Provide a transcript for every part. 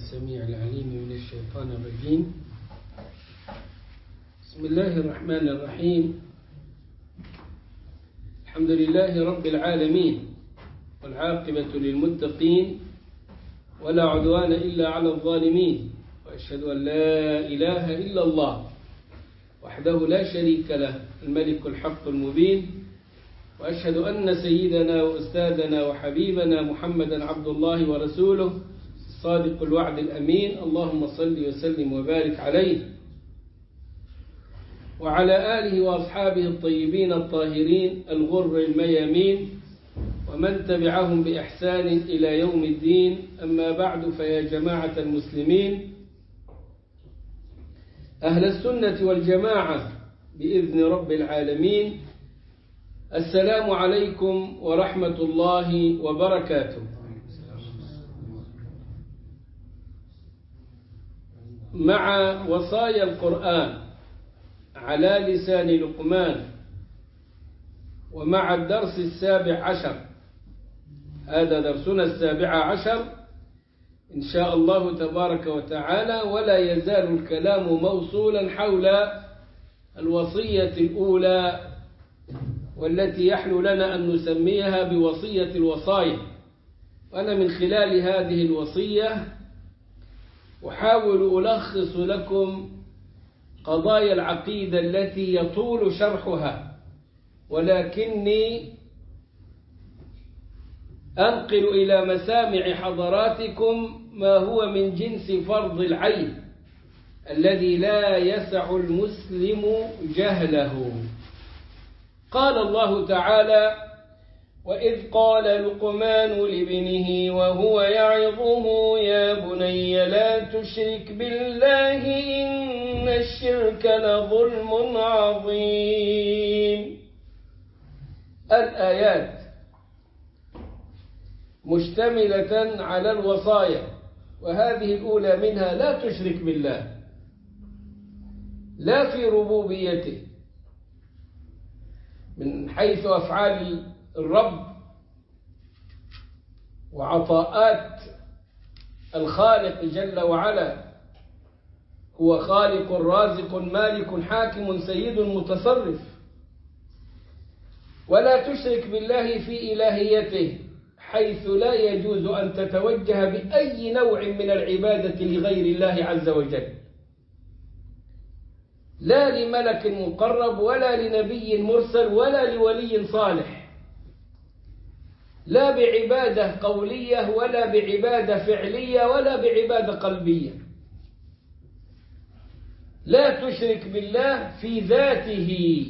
السميع العليم من الشيطان الرجيم بسم الله الرحمن الرحيم الحمد لله رب العالمين والعاقبة للمتقين ولا عدوان إلا على الظالمين وأشهد أن لا إله إلا الله وحده لا شريك له الملك الحق المبين وأشهد أن سيدنا وأستاذنا وحبيبنا محمدا عبد الله ورسوله الصادق الوعد الأمين اللهم صل وسلم وبارك عليه وعلى آله وأصحابه الطيبين الطاهرين الغر الميامين ومن تبعهم بإحسان إلى يوم الدين أما بعد فيا جماعة المسلمين أهل السنة والجماعة بإذن رب العالمين السلام عليكم ورحمة الله وبركاته مع وصايا القرآن على لسان لقمان ومع الدرس السابع عشر هذا درسنا السابع عشر إن شاء الله تبارك وتعالى ولا يزال الكلام موصولا حول الوصية الأولى والتي يحلو لنا أن نسميها بوصية الوصايا وأنا من خلال هذه الوصية أحاول ألخص لكم قضايا العقيدة التي يطول شرحها ولكني أنقل إلى مسامع حضراتكم ما هو من جنس فرض العين الذي لا يسع المسلم جهله قال الله تعالى وإذ قال لقمان لابنه وهو يعظه يا بني لا تشرك بالله إن الشرك لظلم عظيم الآيات مشتملة على الوصايا وهذه الأولى منها لا تشرك بالله لا في ربوبيته من حيث أفعال الرب وعطاءات الخالق جل وعلا هو خالق رازق مالك حاكم سيد متصرف ولا تشرك بالله في إلهيته حيث لا يجوز أن تتوجه بأي نوع من العبادة لغير الله عز وجل لا لملك مقرب ولا لنبي مرسل ولا لولي صالح لا بعبادة قولية ولا بعبادة فعلية ولا بعبادة قلبية لا تشرك بالله في ذاته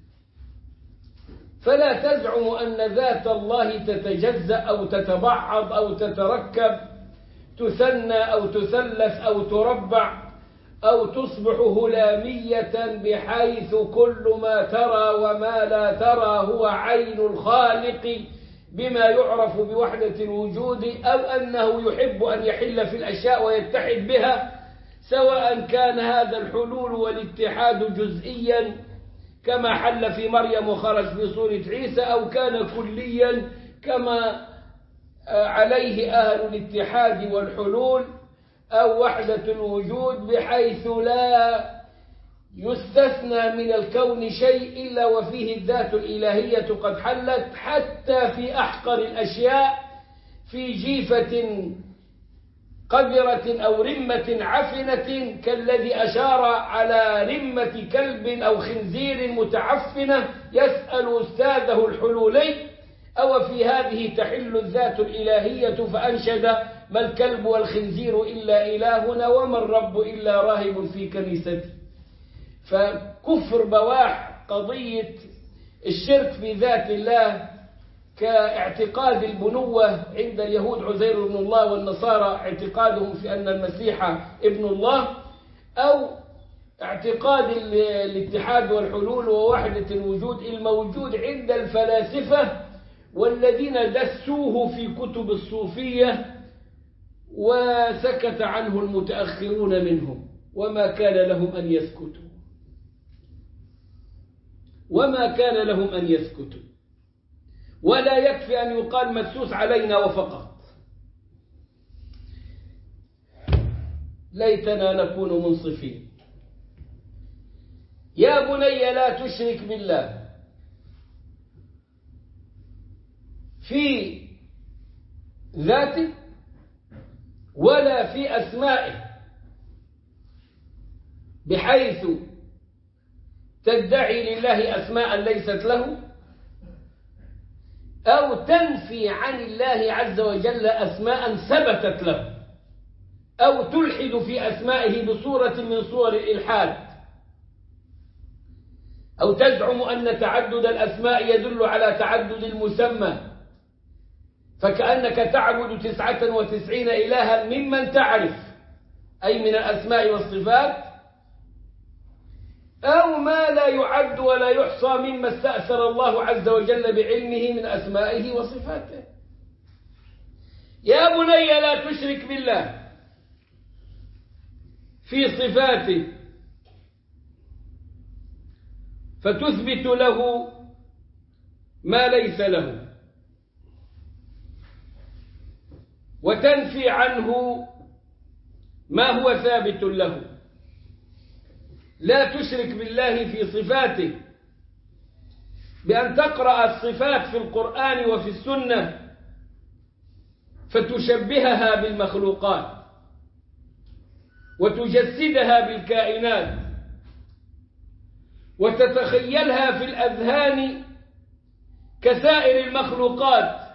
فلا تزعم أن ذات الله تتجزأ أو تتبعض أو تتركب تثنى أو تثلث أو تربع أو تصبح هلامية بحيث كل ما ترى وما لا ترى هو عين الخالق بما يعرف بوحدة الوجود أو أنه يحب أن يحل في الأشياء ويتحد بها سواء كان هذا الحلول والاتحاد جزئيا كما حل في مريم وخرج في صورة عيسى أو كان كليا كما عليه أهل الاتحاد والحلول أو وحدة الوجود بحيث لا يستثنى من الكون شيء إلا وفيه الذات الإلهية قد حلت حتى في أحقر الأشياء في جيفة قذرة أو رمة عفنة كالذي أشار على رمة كلب أو خنزير متعفنة يسأل أستاذه الحلولي أو في هذه تحل الذات الإلهية فأنشد ما الكلب والخنزير إلا إلهنا وما الرب إلا راهب في كنيستي فكفر بواح قضية الشرك في ذات الله كاعتقاد البنوة عند اليهود عزير ابن الله والنصارى اعتقادهم في أن المسيح ابن الله أو اعتقاد الاتحاد والحلول ووحدة الوجود الموجود عند الفلاسفة والذين دسوه في كتب الصوفية وسكت عنه المتأخرون منهم وما كان لهم أن يسكتوا وما كان لهم أن يسكتوا ولا يكفي أن يقال مدسوس علينا وفقط ليتنا نكون منصفين يا بني لا تشرك بالله في ذاته ولا في أسمائه بحيث تدعي لله أسماء ليست له أو تنفي عن الله عز وجل أسماء ثبتت له أو تلحد في أسمائه بصورة من صور الإلحاد أو تزعم أن تعدد الأسماء يدل على تعدد المسمى فكأنك تعبد تسعة وتسعين إلها ممن تعرف أي من الأسماء والصفات أو ما لا يعد ولا يحصى مما استأثر الله عز وجل بعلمه من أسمائه وصفاته يا بني لا تشرك بالله في صفاته فتثبت له ما ليس له وتنفي عنه ما هو ثابت له لا تشرك بالله في صفاته بأن تقرأ الصفات في القرآن وفي السنة فتشبهها بالمخلوقات وتجسدها بالكائنات وتتخيلها في الأذهان كسائر المخلوقات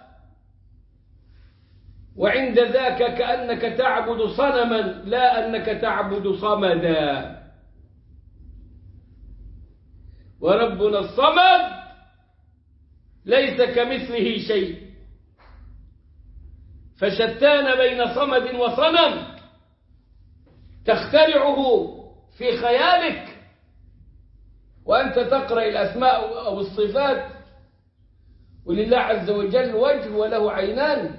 وعند ذاك كأنك تعبد صنما لا أنك تعبد صمدا وربنا الصمد ليس كمثله شيء فشتان بين صمد وصنم تخترعه في خيالك وأنت تقرأ الأسماء أو الصفات ولله عز وجل وجه وله عينان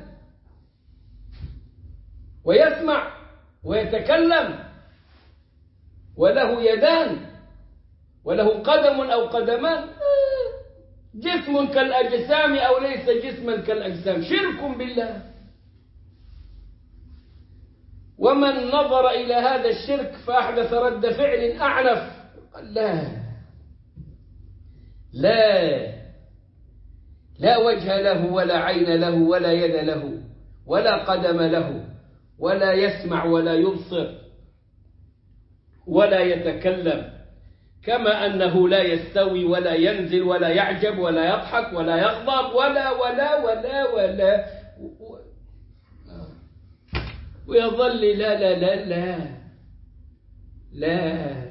ويسمع ويتكلم وله يدان وله قدم أو قدمان جسم كالأجسام أو ليس جسما كالأجسام شرك بالله ومن نظر إلى هذا الشرك فأحدث رد فعل أعنف قال لا لا لا وجه له ولا عين له ولا يد له ولا قدم له ولا يسمع ولا يبصر ولا يتكلم كما أنه لا يستوي ولا ينزل ولا يعجب ولا يضحك ولا يغضب ولا ولا ولا ولا ويظل لا لا لا لا لا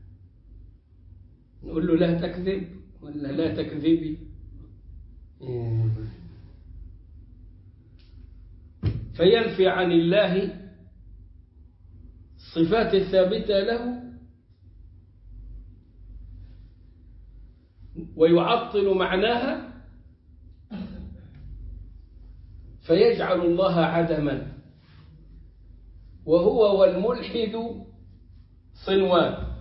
نقول له لا تكذب ولا لا تكذبي فينفي عن الله الصفات الثابتة له ويعطل معناها فيجعل الله عدما وهو والملحد صنوان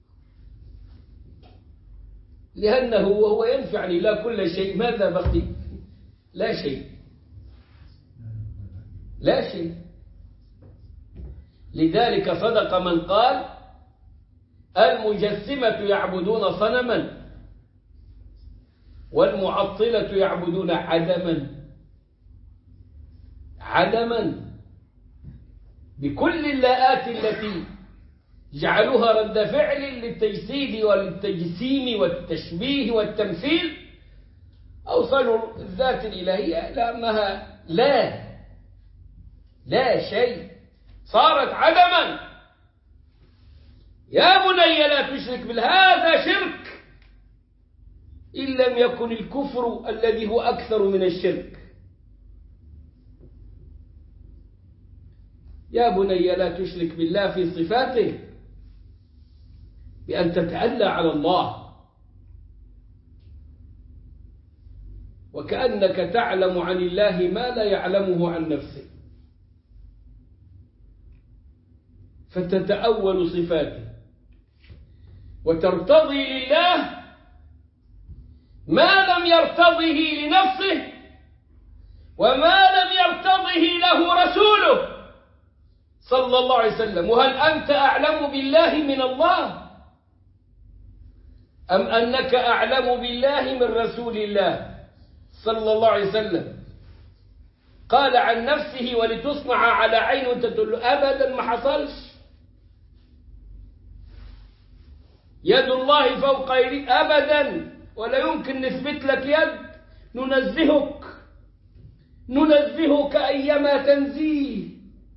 لأنه وهو ينفع عن الله كل شيء ماذا بقي لا شيء لا شيء لذلك صدق من قال المجسمة يعبدون صنما والمعطلة يعبدون عدما عدما بكل اللاءات التي جعلوها رد فعل للتجسيد وللتجسيم والتشبيه والتمثيل أوصلوا الذات الإلهية إلى أنها لا لا شيء صارت عدما يا بني لا تشرك بالله هذا شرك إن لم يكن الكفر الذي هو أكثر من الشرك يا بني لا تشرك بالله في صفاته بأن تتألى على الله وكأنك تعلم عن الله ما لا يعلمه عن نفسه فتتأول صفاته وترتضي لله ما لم يرتضه لنفسه وما لم يرتضه له رسوله صلى الله عليه وسلم وهل أنت أعلم بالله من الله أم أنك أعلم بالله من رسول الله صلى الله عليه وسلم قال عن نفسه ولتصنع على عين وانت تقول له أبدا ما حصلش يد الله فوق أيديك أبدا ولا يمكن نثبت لك يد ننزهك ننزهك أيما تنزيه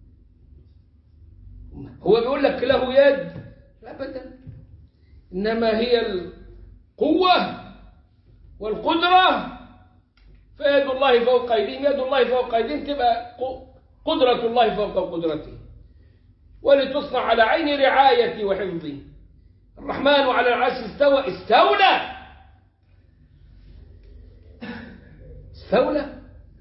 هو بيقول لك له يد أبدا إنما هي القوة والقدرة فيد الله فوق أيديهم يد الله فوق أيديهم تبقى قدرة الله فوق قدرته ولتصنع على عين رعايتي وحفظي الرحمن على العرش استوى استولى استولى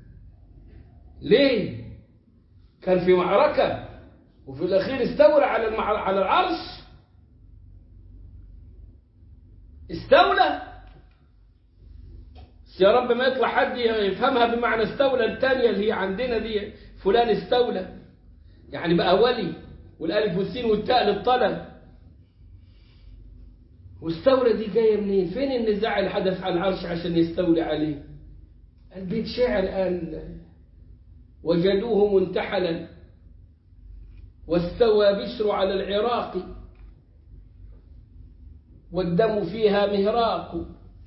ليه كان في معركة وفي الأخير استولى على المع... على العرش استولى يا رب ما يطلع حد يفهمها بمعنى استولى الثانية اللي هي عندنا دي فلان استولى يعني بقى ولي والالف والسين والتاء للطلب واستولى دي جايه منين فين النزاع اللي حدث على العرش عشان يستولي عليه البيت شعر قال وجدوه منتحلا واستوى بشر على العراق والدم فيها مهراق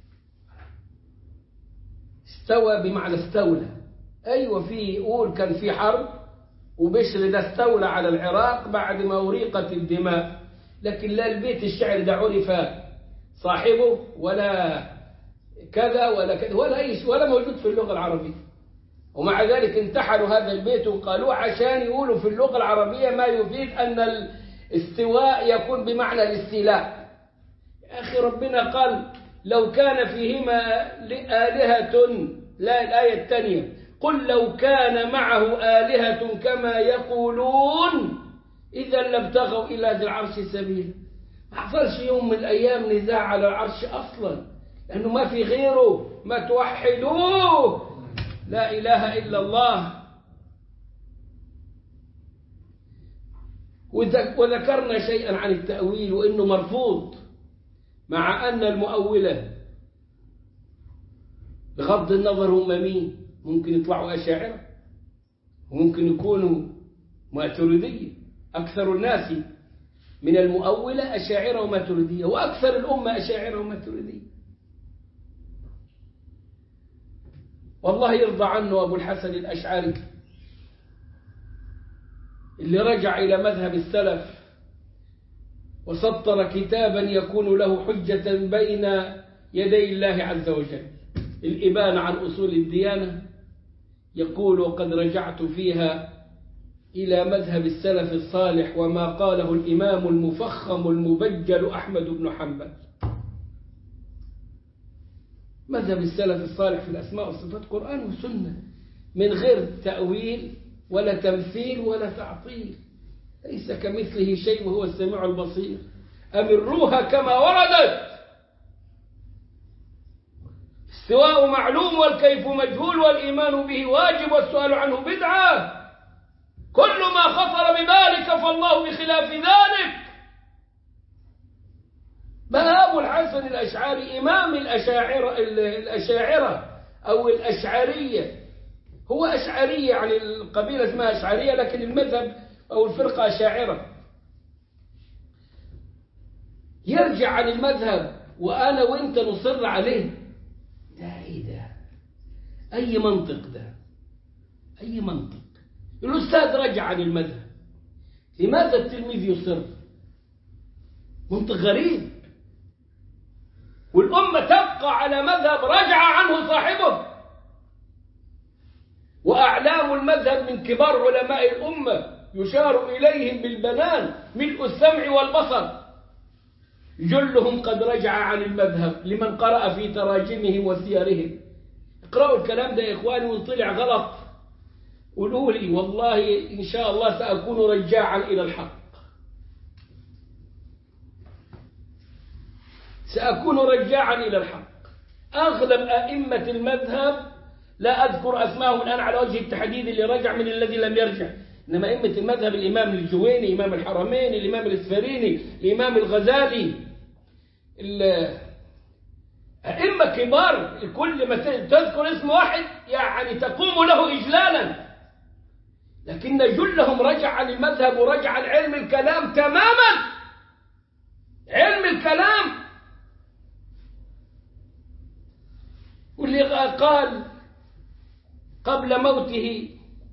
استوى بمعنى استولى أيوة في يقول كان في حرب وبشر ده استولى على العراق بعد ما أريقت الدماء لكن لا البيت الشعر ده عرف صاحبه ولا كذا ولا كذا ولا أي ولا موجود في اللغة العربية ومع ذلك انتحلوا هذا البيت وقالوه عشان يقولوا في اللغة العربية ما يفيد أن الاستواء يكون بمعنى الاستيلاء يا أخي ربنا قال لو كان فيهما آلهة لا الآية الثانية قل لو كان معه آلهة كما يقولون إذا لابتغوا إلى ذي العرش سبيلا ما حصلش يوم من الأيام نزاع على العرش أصلا لأنه ما في غيره ما توحدوه لا إله إلا الله وذكرنا شيئا عن التأويل وإنه مرفوض مع أن المؤولة بغض النظر هم مين ممكن يطلعوا أشاعرة وممكن يكونوا ماتريدية أكثر الناس من المؤولة أشاعرة وماتريدية وأكثر الأمة أشاعرة وماتريدية والله يرضى عنه أبو الحسن الأشعري اللي رجع إلى مذهب السلف وسطر كتابا يكون له حجة بين يدي الله عز وجل الإبانة عن أصول الديانة يقول وقد رجعت فيها إلى مذهب السلف الصالح وما قاله الإمام المفخم المبجل أحمد بن حنبل مذهب السلف الصالح في الأسماء والصفات قرآن وسنة من غير تأويل ولا تمثيل ولا تعطيل ليس كمثله شيء وهو السميع البصير أمروها كما وردت استواء معلوم والكيف مجهول والإيمان به واجب والسؤال عنه بدعة كل ما خطر ببالك فالله بخلاف ذلك بقى أبو الحسن الأشعري إمام الأشاعرة, الأشاعرة أو الأشعرية هو أشعري يعني القبيلة اسمها أشعرية لكن المذهب أو الفرقة أشاعرة يرجع عن المذهب وأنا وإنت نصر عليه ده إيه ده أي منطق ده أي منطق الأستاذ رجع عن المذهب لماذا التلميذ يصر منطق غريب والأمة تبقى على مذهب رجع عنه صاحبه وأعلام المذهب من كبار علماء الأمة يشار إليهم بالبنان ملء السمع والبصر جلهم قد رجع عن المذهب لمن قرأ في تراجمهم وسيرهم اقرأوا الكلام ده يا إخواني وإن طلع غلط قولوا لي والله إن شاء الله سأكون رجاعا إلى الحق سأكون رجاعا إلى الحق أغلب أئمة المذهب لا أذكر أسمائهم الآن على وجه التحديد اللي رجع من الذي لم يرجع إنما أئمة المذهب الإمام الجويني إمام الحرمين الإمام الإسفريني الإمام الغزالي أئمة كبار كل ما تذكر اسم واحد يعني تقوم له إجلالا لكن جلهم رجع للمذهب ورجع لعلم الكلام تماما علم الكلام واللي قال قبل موته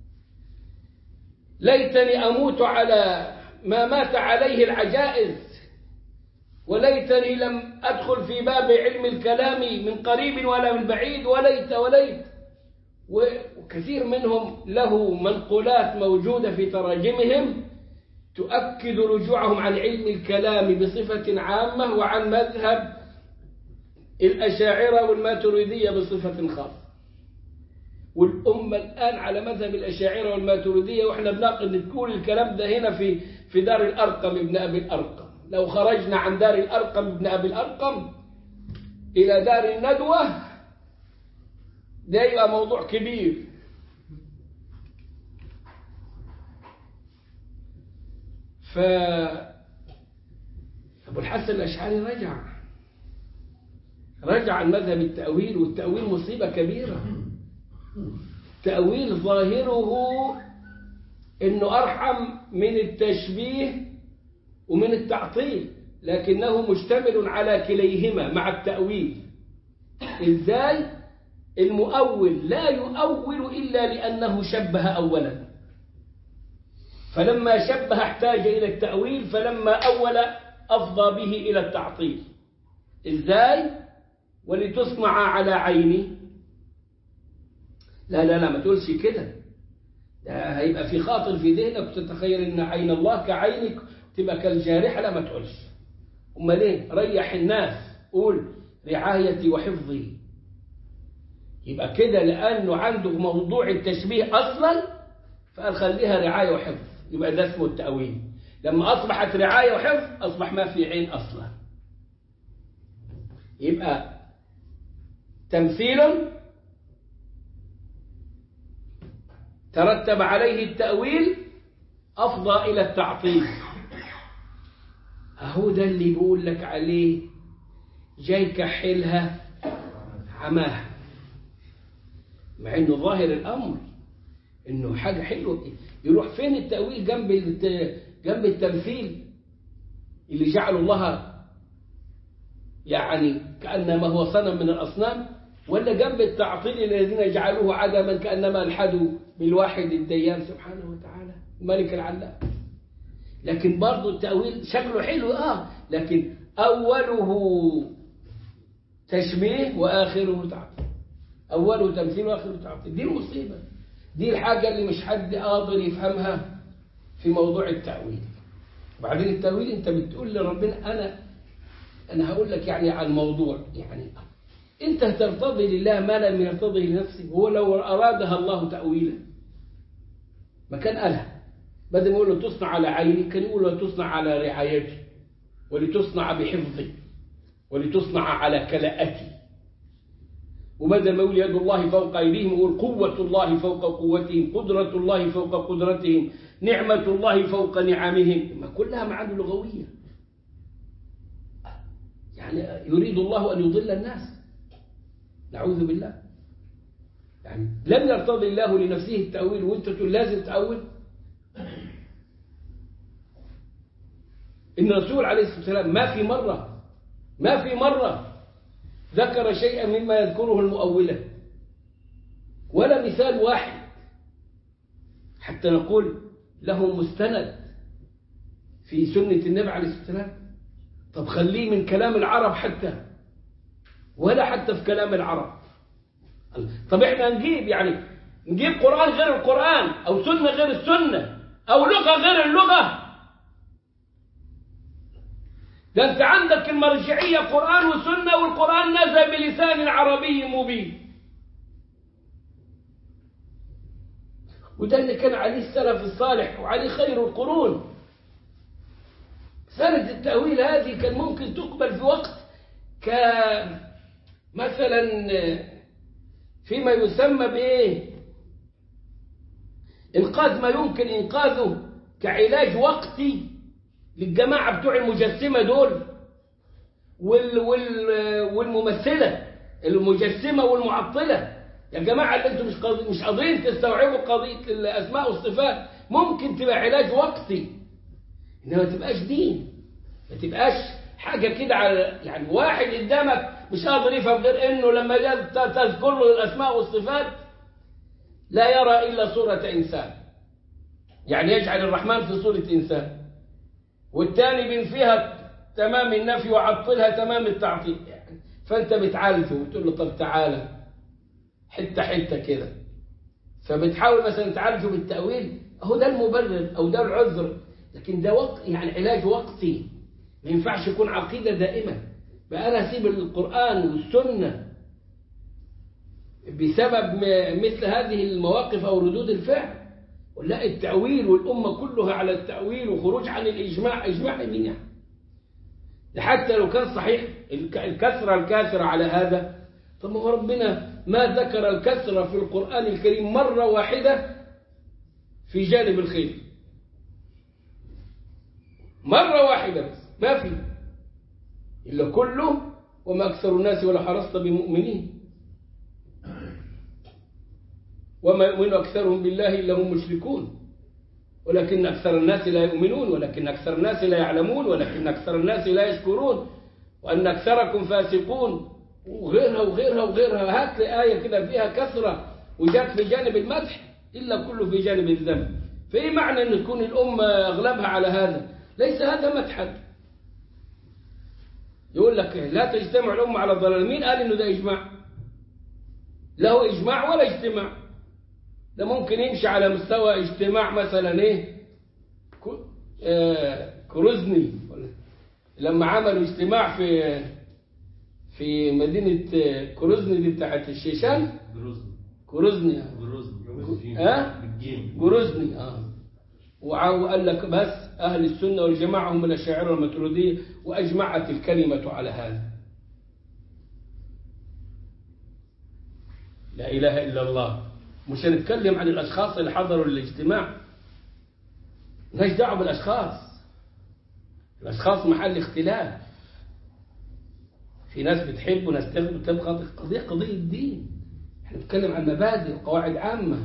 ليتني أموت على ما مات عليه العجائز وليتني لم أدخل في باب علم الكلام من قريب ولا من بعيد وليت وليت وكثير منهم له منقولات موجودة في تراجمهم تؤكد رجوعهم عن علم الكلام بصفة عامة وعن مذهب الأشاعرة والماتريدية بصفة خاصة والأمة الآن على مذهب الأشاعرة والماتريدية وإحنا بناقل نقول الكلام ده هنا في في دار الأرقم ابن أبي الأرقم لو خرجنا عن دار الأرقم ابن أبي الأرقم إلى دار الندوة ده يبقى موضوع كبير ف أبو الحسن الأشعري رجع رجع عن مذهب التأويل والتأويل مصيبة كبيرة تأويل ظاهره إنه أرحم من التشبيه ومن التعطيل لكنه مشتمل على كليهما مع التأويل إزاي المؤول لا يؤول إلا لأنه شبه أولا فلما شبه احتاج إلى التأويل فلما أول أفضى به إلى التعطيل إزاي ولتصنع على عيني لا لا لا ما تقولش كده ده هيبقى في خاطر في ذهنك تتخيل ان عين الله كعينك تبقى كالجارحة لا ما تقولش امال ايه ريح الناس قول رعايتي وحفظي يبقى كده لانه عنده موضوع التشبيه اصلا فقال خليها رعايه وحفظ يبقى ده اسمه التاويل لما اصبحت رعايه وحفظ اصبح ما في عين اصلا يبقى تمثيل ترتب عليه التأويل أفضى إلى التعطيل أهو ده اللي بيقول لك عليه جاي كحلها عماها مع انه ظاهر الامر انه حاجه حلوه يروح فين التاويل جنب جنب التمثيل اللي جعله الله يعني كانما هو صنم من الاصنام ولا جنب التعطيل الذين جعلوه عدما كانما الحدوا بالواحد الديان سبحانه وتعالى الملك العلام لكن برضه التاويل شكله حلو اه لكن اوله تشبيه واخره تعطيل أوله تمثيل وآخره تعطيل دي المصيبة دي الحاجة اللي مش حد قادر يفهمها في موضوع التأويل وبعدين التأويل أنت بتقول لربنا أنا أنا هقول لك يعني عن موضوع يعني أنت ترتضي لله ما لم يرتضي لنفسه هو لو أرادها الله تأويلا ما كان قالها بدل ما يقول له تصنع على عيني كان يقول له تصنع على رعايتي ولتصنع بحفظي ولتصنع على كلاءتي وبدل ما يقول يد الله فوق أيديهم يقول قوة الله فوق قوتهم قدرة الله فوق قدرتهم نعمة الله فوق نعمهم ما كلها معاني لغوية يعني يريد الله أن يضل الناس نعوذ بالله يعني لم يرتضي الله لنفسه التأويل وانت تقول لازم تأول إن الرسول عليه الصلاة والسلام ما في مرة ما في مرة ذكر شيئا مما يذكره المؤولة ولا مثال واحد حتى نقول له مستند في سنة النبي عليه الصلاة والسلام طب خليه من كلام العرب حتى ولا حتى في كلام العرب طب احنا نجيب يعني نجيب قرآن غير القرآن أو سنة غير السنة أو لغة غير اللغة ده انت عندك المرجعية قرآن وسنة والقرآن نزل بلسان عربي مبين وده اللي كان عليه السلف الصالح وعليه خير القرون سنة التأويل هذه كان ممكن تقبل في وقت كمثلا فيما يسمى بإيه إنقاذ ما يمكن إنقاذه كعلاج وقتي للجماعة بتوع المجسمة دول وال وال والممثلة المجسمة والمعطلة يا جماعة اللي انتم مش قاضي مش قادرين تستوعبوا قضية الأسماء والصفات ممكن تبقى علاج وقتي إنما ما تبقاش دين ما تبقاش حاجة كده على يعني واحد قدامك مش قادر يفهم غير إنه لما تذكر له الأسماء والصفات لا يرى إلا صورة إنسان يعني يجعل الرحمن في صورة إنسان والتاني بينفيها تمام النفي وعطلها تمام التعطيل يعني فأنت بتعالجه وتقول له طب تعالى حتة حتة كده فبتحاول مثلا تعالجه بالتأويل هو ده المبرر أو ده العذر لكن ده وقت يعني علاج وقتي ما ينفعش يكون عقيدة دائمة بقى أنا أسيب القرآن والسنة بسبب مثل هذه المواقف أو ردود الفعل ولا التأويل والأمة كلها على التأويل وخروج عن الإجماع إجماع مين يعني ده حتى لو كان صحيح الكثرة الكاثرة على هذا طب ما ربنا ما ذكر الكثرة في القرآن الكريم مرة واحدة في جانب الخير مرة واحدة بس ما في إلا كله وما أكثر الناس ولا حرصت بمؤمنين وما يؤمن أكثرهم بالله إلا هم مشركون ولكن أكثر الناس لا يؤمنون ولكن أكثر الناس لا يعلمون ولكن أكثر الناس لا يشكرون وأن أكثركم فاسقون وغيرها وغيرها وغيرها هات لي آية كده فيها كثرة وجات في جانب المدح إلا كله في جانب الذم فإيه معنى أن تكون الأمة أغلبها على هذا ليس هذا مدحا يقول لك لا تجتمع الأمة على الضلال مين قال إنه ده إجماع له إجماع ولا اجتماع ده ممكن يمشي على مستوى اجتماع مثلا ايه آه كروزني لما عملوا اجتماع في في مدينة كروزني دي بتاعت الشيشان كروزني جروزني ها كروزني اه وقال لك بس أهل السنة والجماعة هم الأشاعرة والماتريدية وأجمعت الكلمة على هذا لا إله إلا الله مش هنتكلم عن الأشخاص اللي حضروا الاجتماع مالناش دعوة بالأشخاص الأشخاص محل اختلاف في ناس بتحب وناس تبغى قضية قضية دين احنا بنتكلم عن مبادئ وقواعد عامة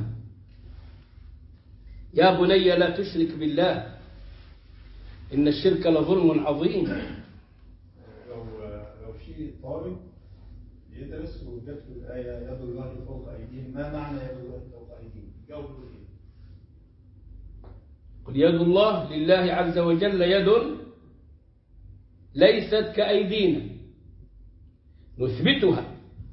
يا بني لا تشرك بالله إن الشرك لظلم عظيم لو لو في طالب يدرس وجت له الآية يد الله فوق أيديهم ما معنى يد الله فوق أيديهم؟ جاوبوا إيه؟ قل يد الله لله عز وجل يد ليست كأيدينا نثبتها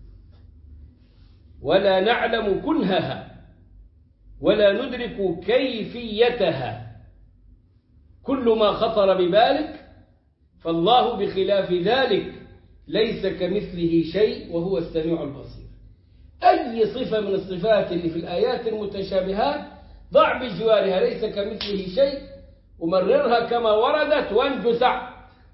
ولا نعلم كنهها ولا ندرك كيفيتها كل ما خطر ببالك فالله بخلاف ذلك ليس كمثله شيء وهو السميع البصير أي صفة من الصفات اللي في الآيات المتشابهات ضع بجوارها ليس كمثله شيء ومررها كما وردت وانجو سعد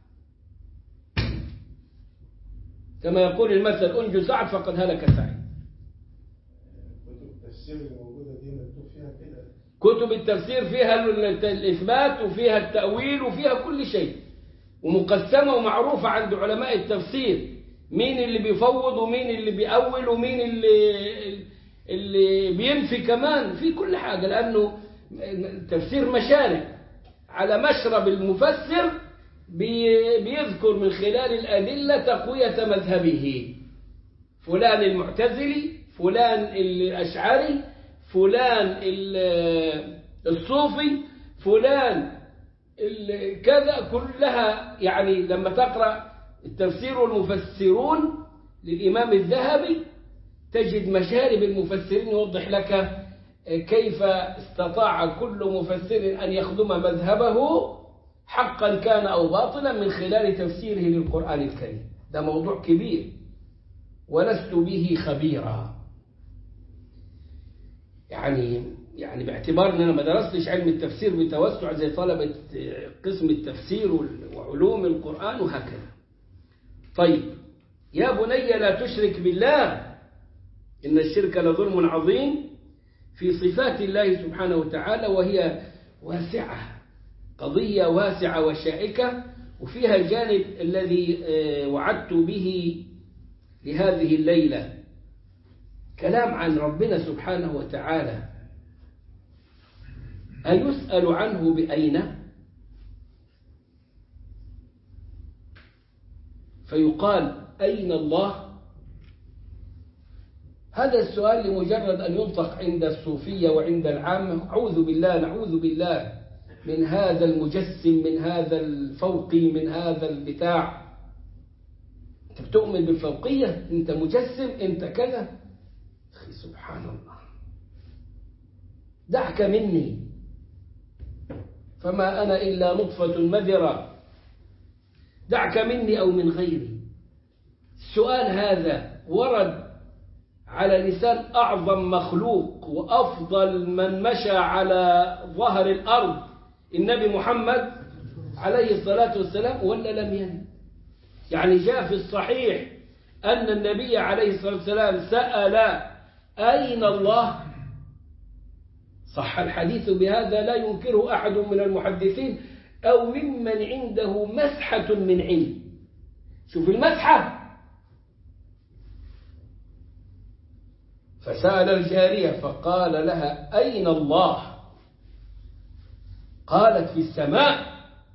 كما يقول المثل انجو سعد فقد هلك سعيد كتب التفسير اللي موجودة دي مكتوب فيها كده كتب التفسير فيها الإثبات وفيها التأويل وفيها كل شيء ومقسمة ومعروفة عند علماء التفسير مين اللي بيفوض ومين اللي بيأول ومين اللي اللي بينفي كمان في كل حاجة لأنه تفسير مشارب على مشرب المفسر بي- بيذكر من خلال الأدلة تقوية مذهبه فلان المعتزلي فلان الأشعري فلان ال- الصوفي فلان ال- كذا كلها يعني لما تقرأ التفسير والمفسرون للإمام الذهبي تجد مشارب المفسرين يوضح لك كيف استطاع كل مفسر أن يخدم مذهبه حقا كان أو باطلا من خلال تفسيره للقرآن الكريم ده موضوع كبير ولست به خبيرا يعني يعني باعتبار ان انا ما درستش علم التفسير بتوسع زي طلبة قسم التفسير وعلوم القرآن وهكذا طيب يا بني لا تشرك بالله إن الشرك لظلم عظيم في صفات الله سبحانه وتعالى وهي واسعة قضية واسعة وشائكة وفيها الجانب الذي وعدت به لهذه الليلة كلام عن ربنا سبحانه وتعالى أيسأل عنه بأين فيقال أين الله هذا السؤال لمجرد أن ينطق عند الصوفية وعند العامة أعوذ بالله نعوذ بالله من هذا المجسم من هذا الفوقي من هذا البتاع أنت بتؤمن بالفوقية أنت مجسم أنت كذا أخي سبحان الله دعك مني فما أنا إلا نطفة مذرة دعك مني أو من غيري السؤال هذا ورد على لسان أعظم مخلوق وأفضل من مشى على ظهر الأرض النبي محمد عليه الصلاة والسلام ولا لم ينم يعني جاء في الصحيح أن النبي عليه الصلاة والسلام سأل أين الله صح الحديث بهذا لا ينكره أحد من المحدثين أو ممن عنده مسحة من علم شوف المسحة فسأل الجارية فقال لها أين الله قالت في السماء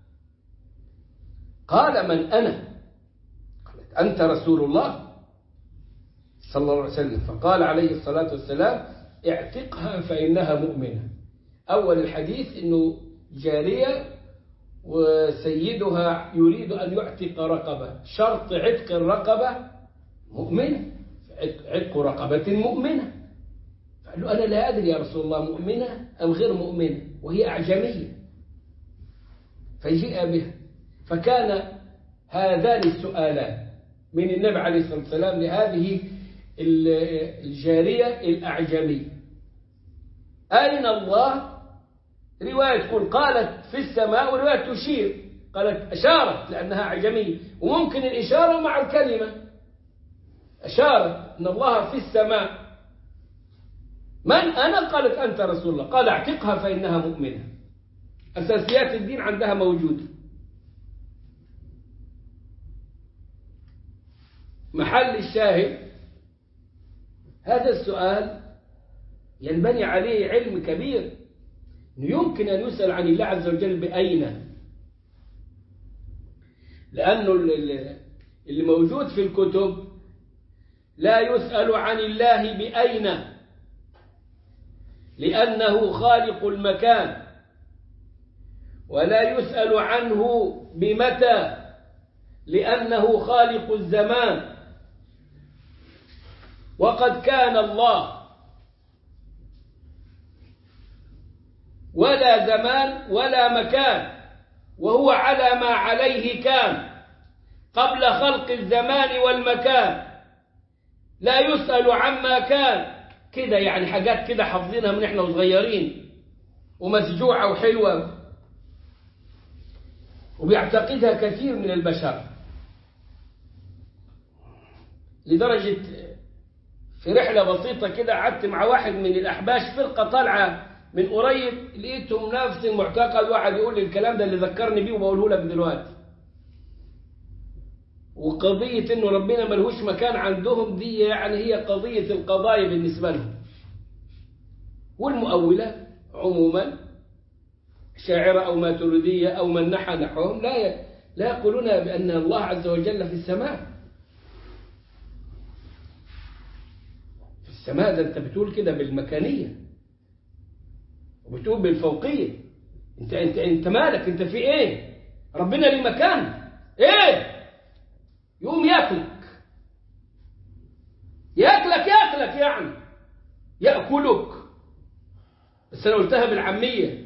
قال من أنا قالت أنت رسول الله صلى الله عليه وسلم فقال عليه الصلاة والسلام اعتقها فإنها مؤمنة أول الحديث أنه جارية وسيدها يريد أن يعتق رقبة شرط عتق الرقبة مؤمنة عتق رقبة مؤمنة فقال له أنا لا أدري يا رسول الله مؤمنة أم غير مؤمنة وهي أعجمية فجيء بها فكان هذان السؤالان من النبي عليه الصلاة والسلام لهذه الجارية الأعجمية أين الله رواية تقول قالت في السماء ورواية تشير قالت أشارت لأنها أعجمية وممكن الإشارة مع الكلمة أشارت أن الله في السماء من أنا قالت أنت رسول الله قال اعتقها فإنها مؤمنة أساسيات الدين عندها موجودة محل الشاهد هذا السؤال ينبني عليه علم كبير يمكن أن يسأل عن الله عز وجل بأين لأنه اللي موجود في الكتب لا يسأل عن الله بأين لأنه خالق المكان ولا يسأل عنه بمتى لأنه خالق الزمان وقد كان الله ولا زمان ولا مكان وهو على ما عليه كان قبل خلق الزمان والمكان لا يسأل عما كان كده يعني حاجات كده حافظينها من احنا وصغيرين ومسجوعة وحلوة وبيعتقدها كثير من البشر لدرجة في رحلة بسيطة كده قعدت مع واحد من الأحباش فرقة طالعة من قريب لقيتهم نفس المعتقد واحد يقول لي الكلام ده اللي ذكرني بيه وبقوله لك دلوقتي وقضية انه ربنا ملهوش مكان عندهم دي يعني هي قضية القضايا بالنسبة لهم والمؤولة عموما شاعرة أو ماتريدية أو من نحى نحوهم لا لا يقولون بأن الله عز وجل في السماء في السماء ده أنت بتقول كده بالمكانية وبتقول بالفوقية أنت أنت أنت مالك أنت في إيه؟ ربنا ليه مكان إيه؟ يقوم ياكلك ياكلك ياكلك يعني ياكلك بس انا قلتها بالعاميه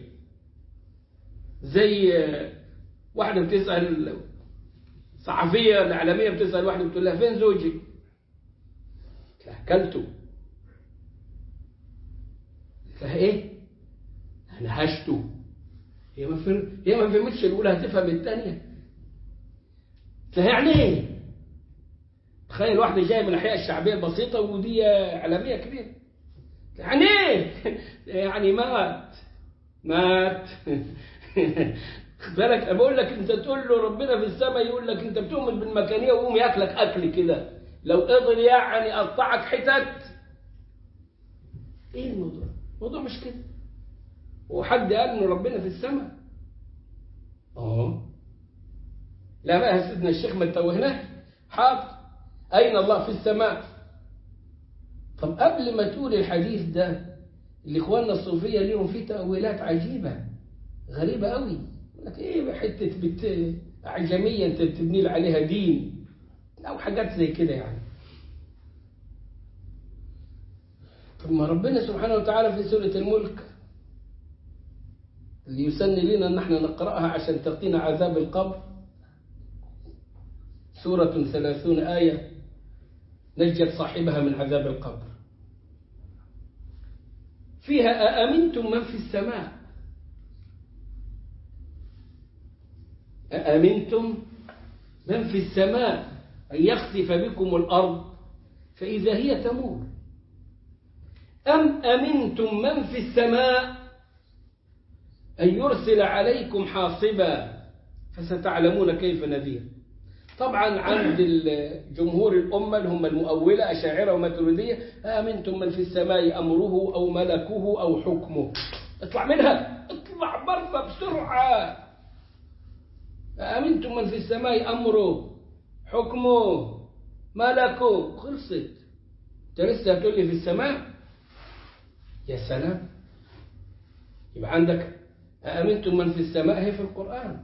زي واحده بتسال صحفيه الاعلاميه بتسال واحده بتقول لها فين زوجك اكلته قلت لها ايه انا هشته هي ما فهم هي ما فهمتش الاولى هتفهم الثانيه قلت لها يعني ايه تخيل واحدة جاية من الأحياء الشعبية البسيطة ودي إعلامية كبيرة يعني ايه يعني مات مات خد بالك أنا بقول لك انت تقول له ربنا في السماء يقول لك انت بتؤمن بالمكانيه ويقوم ياكلك اكل كده لو قدر يعني قطعك حتت ايه الموضوع الموضوع مش كده وحد قال انه ربنا في السماء اه لا بقى يا سيدنا الشيخ ما تتوهناش حاضر اين الله في السماء طب قبل ما تقول الحديث ده الاخوان الصوفيه ليهم فيه تاويلات عجيبه غريبه قوي لك ايه حته بت اعجميه انت تبني لي عليها دين او حاجات زي كده يعني طب ما ربنا سبحانه وتعالى في سوره الملك اللي يسن لنا ان احنا نقراها عشان تقينا عذاب القبر سوره ثلاثون ايه نجت صاحبها من عذاب القبر فيها أأمنتم من في السماء أأمنتم من في السماء أن يخسف بكم الأرض فإذا هي تمور أم أمنتم من في السماء أن يرسل عليكم حاصبا فستعلمون كيف نذير طبعا عند جمهور الأمة اللي هم المؤولة أشاعرة وماتريدية آمنتم من في السماء أمره أو ملكه أو حكمه اطلع منها اطلع بره بسرعة آمنتم من في السماء أمره حكمه ملكه خلصت انت لسه هتقول لي في السماء يا سلام يبقى عندك آمنتم من في السماء هي في القرآن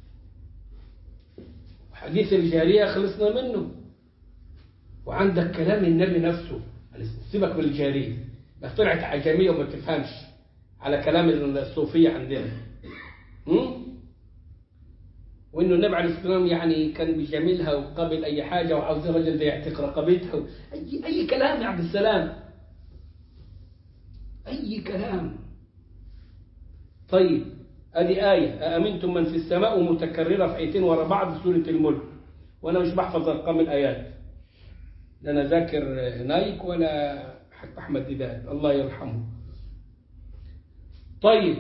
حديث الجارية خلصنا منه وعندك كلام النبي نفسه سيبك من الجارية ما طلعت عجمية وما تفهمش على كلام الصوفية عندنا م? وانه النبي عليه الصلاه والسلام يعني كان بيجاملها وقابل اي حاجه وعاوز الرجل ده يعتق رقبتها اي اي كلام يا عبد السلام اي كلام طيب ادي آية أأمنتم من في السماء ومتكررة في آيتين ورا بعض سورة الملك وأنا مش بحفظ أرقام الآيات لا أنا ذاكر نايك ولا حتى أحمد ديدان الله يرحمه طيب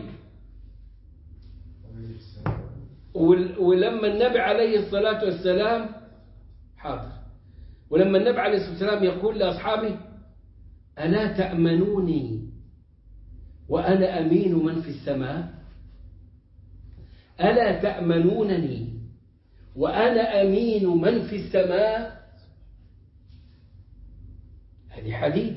ولما النبي عليه الصلاة والسلام حاضر ولما النبي عليه الصلاة والسلام يقول لأصحابه ألا تأمنوني وأنا أمين من في السماء ألا تأمنونني وأنا أمين من في السماء هذه حديث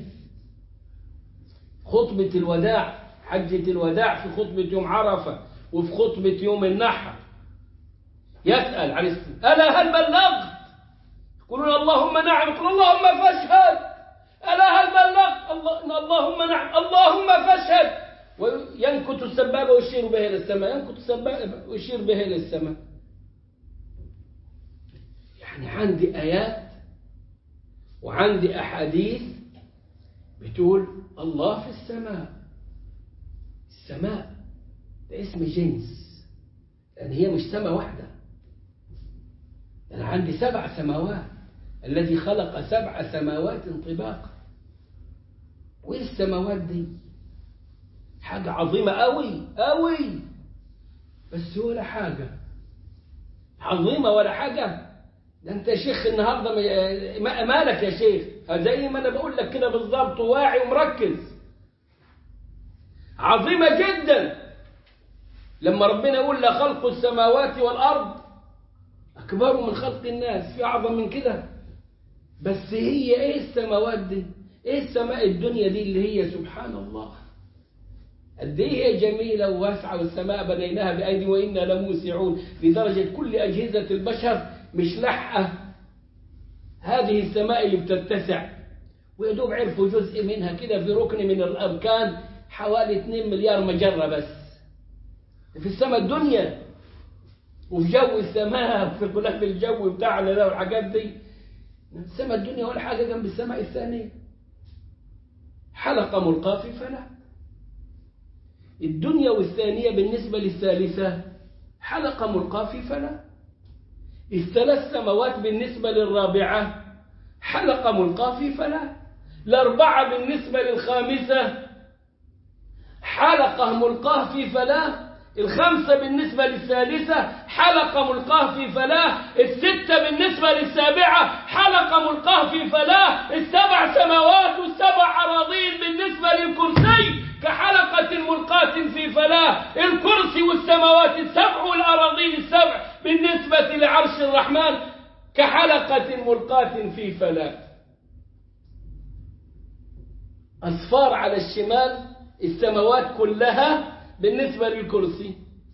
خطبة الوداع حجة الوداع في خطبة يوم عرفة وفي خطبة يوم النحر يسأل عليه السلام ألا هل بلغت يقولون اللهم نعم يقول اللهم فاشهد ألا هل بلغت الله اللهم نعم اللهم فاشهد وينكت السبابة ويشير به إلى السماء ينكت السبابة ويشير به إلى السماء يعني عندي آيات وعندي أحاديث بتقول الله في السماء السماء ده اسم جنس لأن هي مش سماء واحدة أنا عندي سبع سماوات الذي خلق سبع سماوات طباقا وإيه السماوات دي حاجة عظيمة أوي أوي بس ولا حاجة عظيمة ولا حاجة ده أنت يا شيخ النهاردة مالك يا شيخ زي ما أنا بقول لك كده بالظبط واعي ومركز عظيمة جدا لما ربنا يقول لخلق السماوات والأرض أكبر من خلق الناس في أعظم من كده بس هي إيه السماوات دي إيه السماء الدنيا دي اللي هي سبحان الله قد ايه هي جميلة وواسعة والسماء بنيناها بأيدي وإنا لموسعون لدرجة كل أجهزة البشر مش لاحقة هذه السماء اللي بتتسع ويدوب عرفوا جزء منها كده في ركن من الأركان حوالي 2 مليار مجرة بس في السماء الدنيا وفي جو السماء في غلاف الجو بتاعنا ده والحاجات دي السماء الدنيا ولا حاجة جنب السماء الثانية حلقة ملقاة في فلك الدنيا والثانية بالنسبة للثالثة حلقة ملقاة في فلك الثلاث سماوات بالنسبة للرابعة حلقة ملقاة في فلك الأربعة بالنسبة للخامسة حلقة ملقاه في فلاة الخمسة بالنسبة للثالثة حلقة ملقاه في فلاة الستة بالنسبة للسابعة حلقة ملقاه في فلاة السبع سماوات والسبع أراضين بالنسبة للكرسي كحلقة ملقاة في فلاة الكرسي والسماوات السبع والأراضين السبع بالنسبة لعرش الرحمن كحلقة ملقاة في فلاة أصفار على الشمال السماوات كلها بالنسبة للكرسي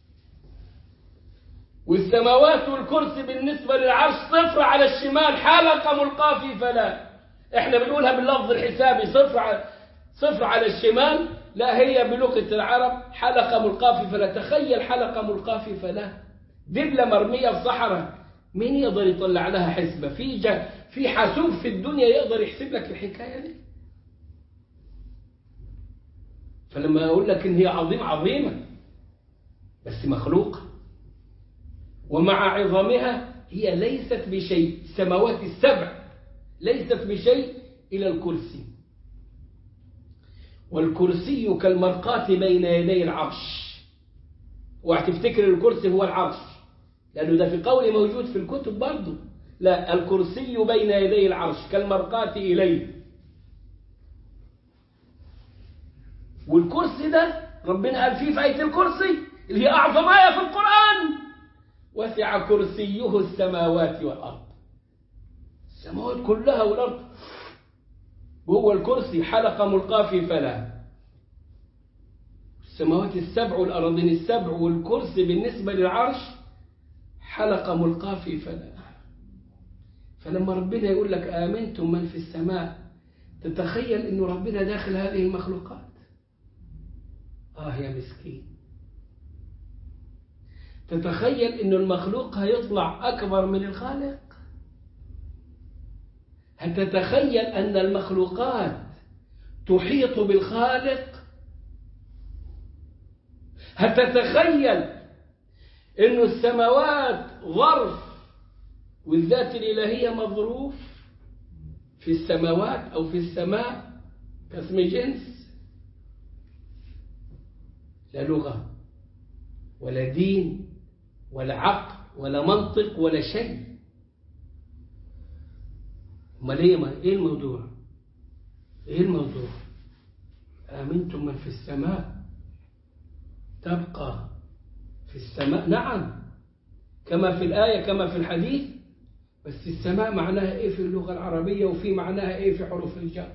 والسماوات والكرسي بالنسبة للعرش صفر على الشمال حلقة ملقاة في فلاة احنا بنقولها باللفظ الحسابي صفر على صفر على الشمال لا هي بلغة العرب حلقة ملقاة في فلاة تخيل حلقة ملقاة في فلاة دبلة مرمية في صحراء مين يقدر يطلع لها حسبة في جا في حاسوب في الدنيا يقدر يحسب لك الحكاية دي فلما أقول لك إن هي عظيم عظيمة بس مخلوقة ومع عظمها هي ليست بشيء السماوات السبع ليست بشيء إلى الكرسي والكرسي كالمرقاة بين يدي العرش وهتفتكر الكرسي هو العرش لأنه ده في قول موجود في الكتب برضه لا الكرسي بين يدي العرش كالمرقاة إليه والكرسي ده ربنا قال فيه في آية الكرسي اللي هي أعظم آية في القرآن وسع كرسيه السماوات والأرض السماوات كلها والأرض وهو الكرسي حلقة ملقاة في فلا السماوات السبع والأراضين السبع والكرسي بالنسبة للعرش حلقة ملقاة في فلا فلما ربنا يقول لك آمنتم من في السماء تتخيل أنه ربنا داخل هذه المخلوقات آه يا مسكين تتخيل أن المخلوق هيطلع أكبر من الخالق هتتخيل أن المخلوقات تحيط بالخالق هتتخيل أن السماوات ظرف والذات الإلهية مظروف في السماوات أو في السماء كاسم جنس لا لغة ولا دين ولا عقل ولا منطق ولا شيء امال ايه ايه الموضوع ايه الموضوع امنتم من في السماء تبقى في السماء نعم كما في الآية كما في الحديث بس السماء معناها ايه في اللغة العربية وفي معناها ايه في حروف الجر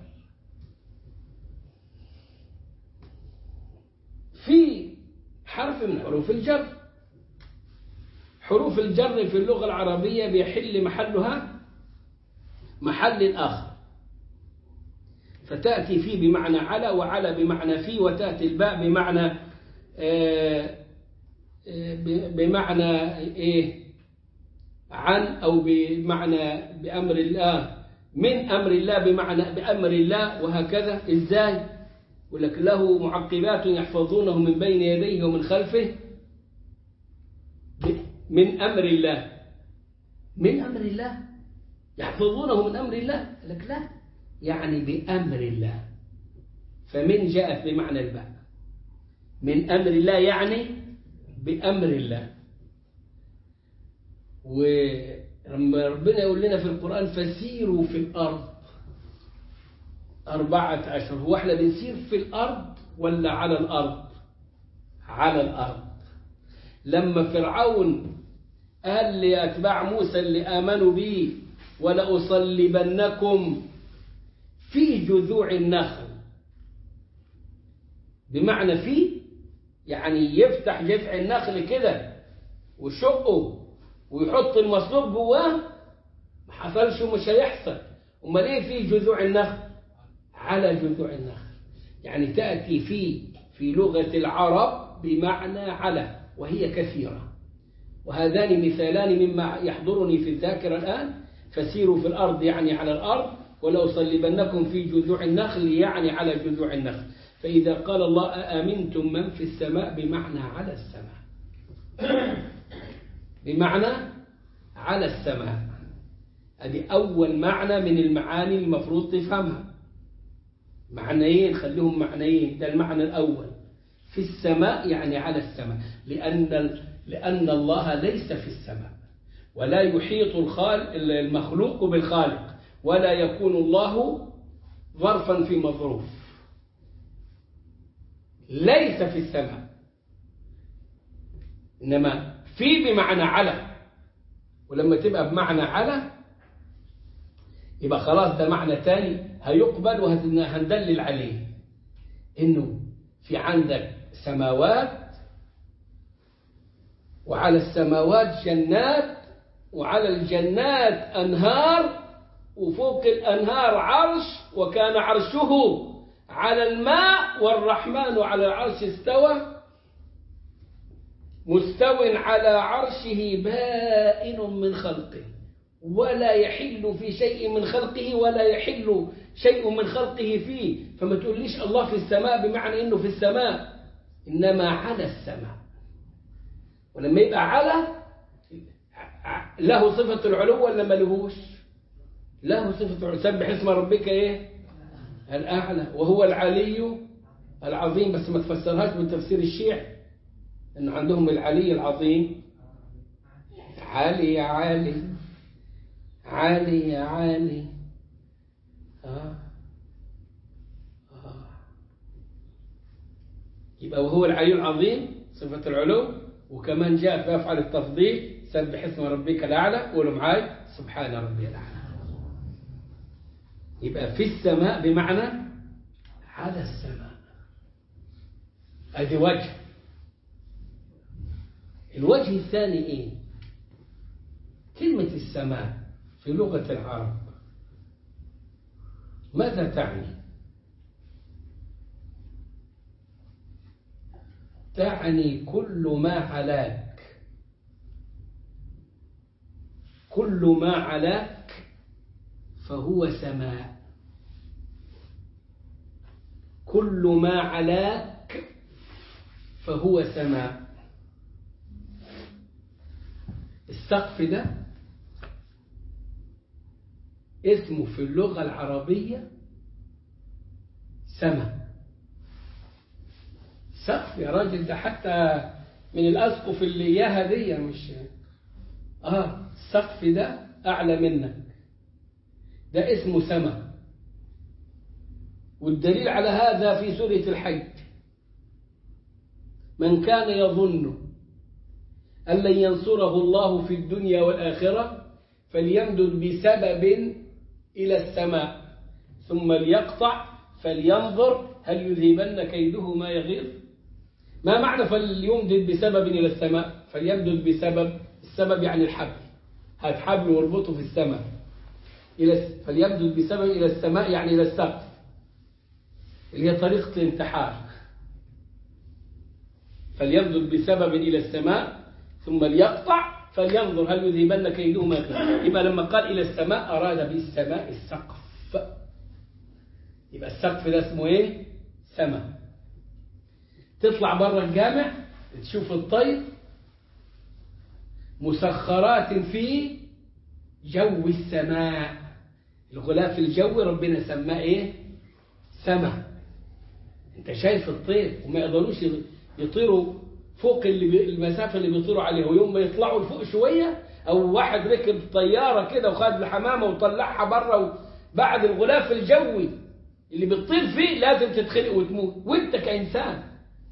في حرف من حروف الجر حروف الجر في اللغة العربية بيحل محلها محل آخر فتأتي في بمعنى على وعلى بمعنى في وتأتي الباء بمعنى آه بمعنى إيه عن أو بمعنى بأمر الله من أمر الله بمعنى بأمر الله وهكذا إزاي يقول لك له معقبات يحفظونه من بين يديه ومن خلفه من أمر الله من أمر الله يحفظونه من أمر الله لك لا يعني بأمر الله فمن جاءت بمعنى الباء من أمر الله يعني بأمر الله ولما ربنا يقول لنا في القرآن فسيروا في الأرض أربعة أشهر هو احنا بنسير في الأرض ولا على الأرض على الأرض لما فرعون قال لأتباع موسى اللي آمنوا به ولأصلبنكم في جذوع النخل بمعنى في يعني يفتح جذع النخل كده وشقه ويحط المصلوب جواه ما حصلش ومش هيحصل امال ايه في جذوع النخل على جذوع النخل يعني تأتي في في لغة العرب بمعنى على وهي كثيرة وهذان مثالان مما يحضرني في الذاكرة الآن فسيروا في الأرض يعني على الأرض ولأصلبنكم في جذوع النخل يعني على جذوع النخل فإذا قال الله أأمنتم من في السماء بمعنى على السماء بمعنى على السماء هذه أول معنى من المعاني المفروض تفهمها معنيين خليهم معنيين ده المعنى الأول في السماء يعني على السماء لأن لأن الله ليس في السماء ولا يحيط الخال المخلوق بالخالق ولا يكون الله ظرفا في مظروف ليس في السماء إنما في بمعنى على ولما تبقى بمعنى على يبقى خلاص ده معنى تاني هيقبل وهندلل عليه إنه في عندك سماوات وعلى السماوات جنات وعلى الجنات أنهار وفوق الأنهار عرش وكان عرشه على الماء والرحمن على العرش استوى مستو على عرشه بائن من خلقه ولا يحل في شيء من خلقه ولا يحل شيء من خلقه فيه فما تقوليش الله في السماء بمعنى انه في السماء انما على السماء ولما يبقى على له صفة العلو ولا ما لهوش له صفة العلو سبح اسم ربك ايه الأعلى وهو العلي العظيم بس ما تفسرهاش من تفسير الشيعي انه عندهم العلي العظيم عالي يا عالي عالي يا عالي آه. آه. يبقى وهو العلي العظيم صفة العلو وكمان جاء في أفعال التفضيل سبح اسم ربك الأعلى قولوا معاي سبحان ربي الأعلى يبقى في السماء بمعنى على السماء ادي وجه الوجه الثاني ايه كلمة السماء في لغة العرب ماذا تعني تعني كل ما علاك كل ما علاك فهو سماء كل ما علاك فهو سماء السقف ده اسمه في اللغة العربية سماء سقف يا راجل ده حتى من الأسقف اللي إياها دي مش آه السقف ده أعلى منك ده اسمه سماء والدليل على هذا في سورة الحج من كان يظن أن لن ينصره الله في الدنيا والآخرة فليمدد بسبب إلى السماء ثم ليقطع فلينظر هل يذهبن كيده ما يغيظ ما معنى فليمدد بسبب إلى السماء فليمدد بسبب السبب يعني الحبل هات حبل واربطه في السماء إلى فليمدد بسبب إلى السماء يعني إلى السقف اللي هي طريقة الانتحار فليمدد بسبب إلى السماء ثم ليقطع فلينظر هل يذهبن كيده ما كان يبقى لما قال إلى السماء أراد بالسماء السقف يبقى السقف ده اسمه إيه سماء تطلع بره الجامع تشوف الطير مسخرات في جو السماء الغلاف الجوي ربنا سماه ايه سماء انت شايف الطير وما يقدروش يطيروا فوق اللي المسافة اللي بيطيروا عليها ويوم ما يطلعوا لفوق شوية أو واحد ركب طيارة كده وخد الحمامة وطلعها بره بعد الغلاف الجوي اللي بتطير فيه لازم تتخنق وتموت وانت كإنسان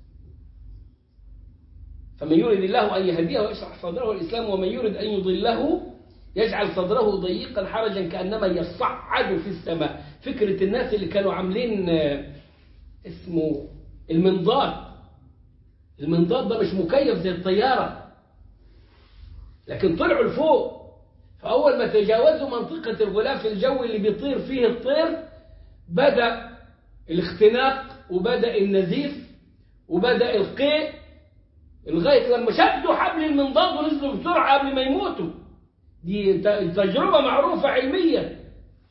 فمن يريد الله أن يهديه ويشرح صدره الإسلام ومن يريد أن يضله يجعل صدره ضيقا حرجا كأنما يصعد في السماء فكرة الناس اللي كانوا عاملين اسمه المنضاد المنضاد ده مش مكيف زي الطيارة لكن طلعوا لفوق فأول ما تجاوزوا منطقة الغلاف الجوي اللي بيطير فيه الطير بدأ الاختناق وبدأ النزيف وبدأ القيء لغاية لما شدوا حبل المنضاد ونزلوا بسرعة قبل ما يموتوا دي تجربة معروفة علميا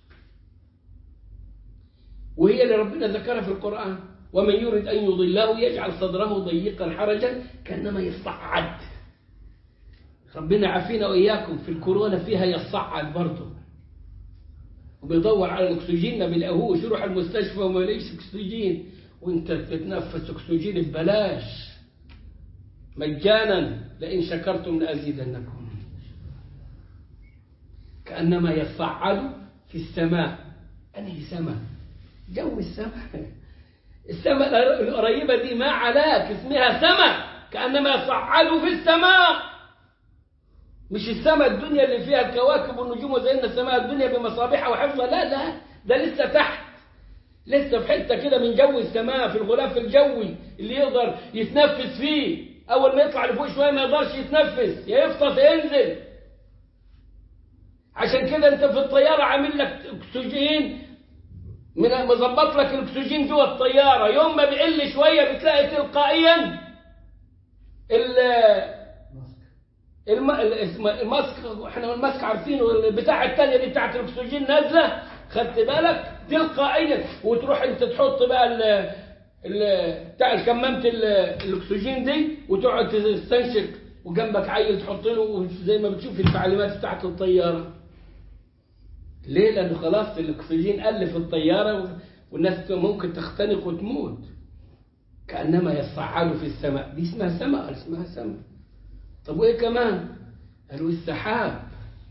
وهي اللي ربنا ذكرها في القرآن ومن يريد أن يضله يجعل صدره ضيقا حرجا كأنما يصعد ربنا عافينا وإياكم في الكورونا فيها يصعد برضه وبيدور على الأكسجين ما بيلاقوهوش يروح المستشفى وما يلاقيش أكسجين وانت بتتنفس اكسجين ببلاش مجانا لئن شكرتم لازيدنكم كانما يصعد في السماء انهي سماء جو السماء السماء القريبه دي ما علاك اسمها سماء كانما يصعد في السماء مش السماء الدنيا اللي فيها الكواكب والنجوم وزينا السماء الدنيا بمصابيحها وحفظها لا لا ده لسه تحت لسه في حته كده من جو السماء في الغلاف الجوي اللي يقدر يتنفس فيه اول ما يطلع لفوق شويه ما يقدرش يتنفس يا يفطس يا ينزل عشان كده انت في الطياره عامل لك اكسجين من مظبط لك الاكسجين جوه الطياره يوم ما بيقل شويه بتلاقي تلقائيا الم... الماسك احنا الماسك عارفينه البتاع الثانيه دي بتاعت الاكسجين نازله خدت بالك تلقائيا وتروح انت تحط بقى ال ال بتاع كمامه الاكسجين دي وتقعد تستنشق وجنبك عيل تحط له زي ما بتشوف التعليمات بتاعت الطياره ليه لانه خلاص الاكسجين قل في الطياره والناس ممكن تختنق وتموت كانما يصعد في السماء دي اسمها سماء اسمها سماء طب وايه كمان قالوا السحاب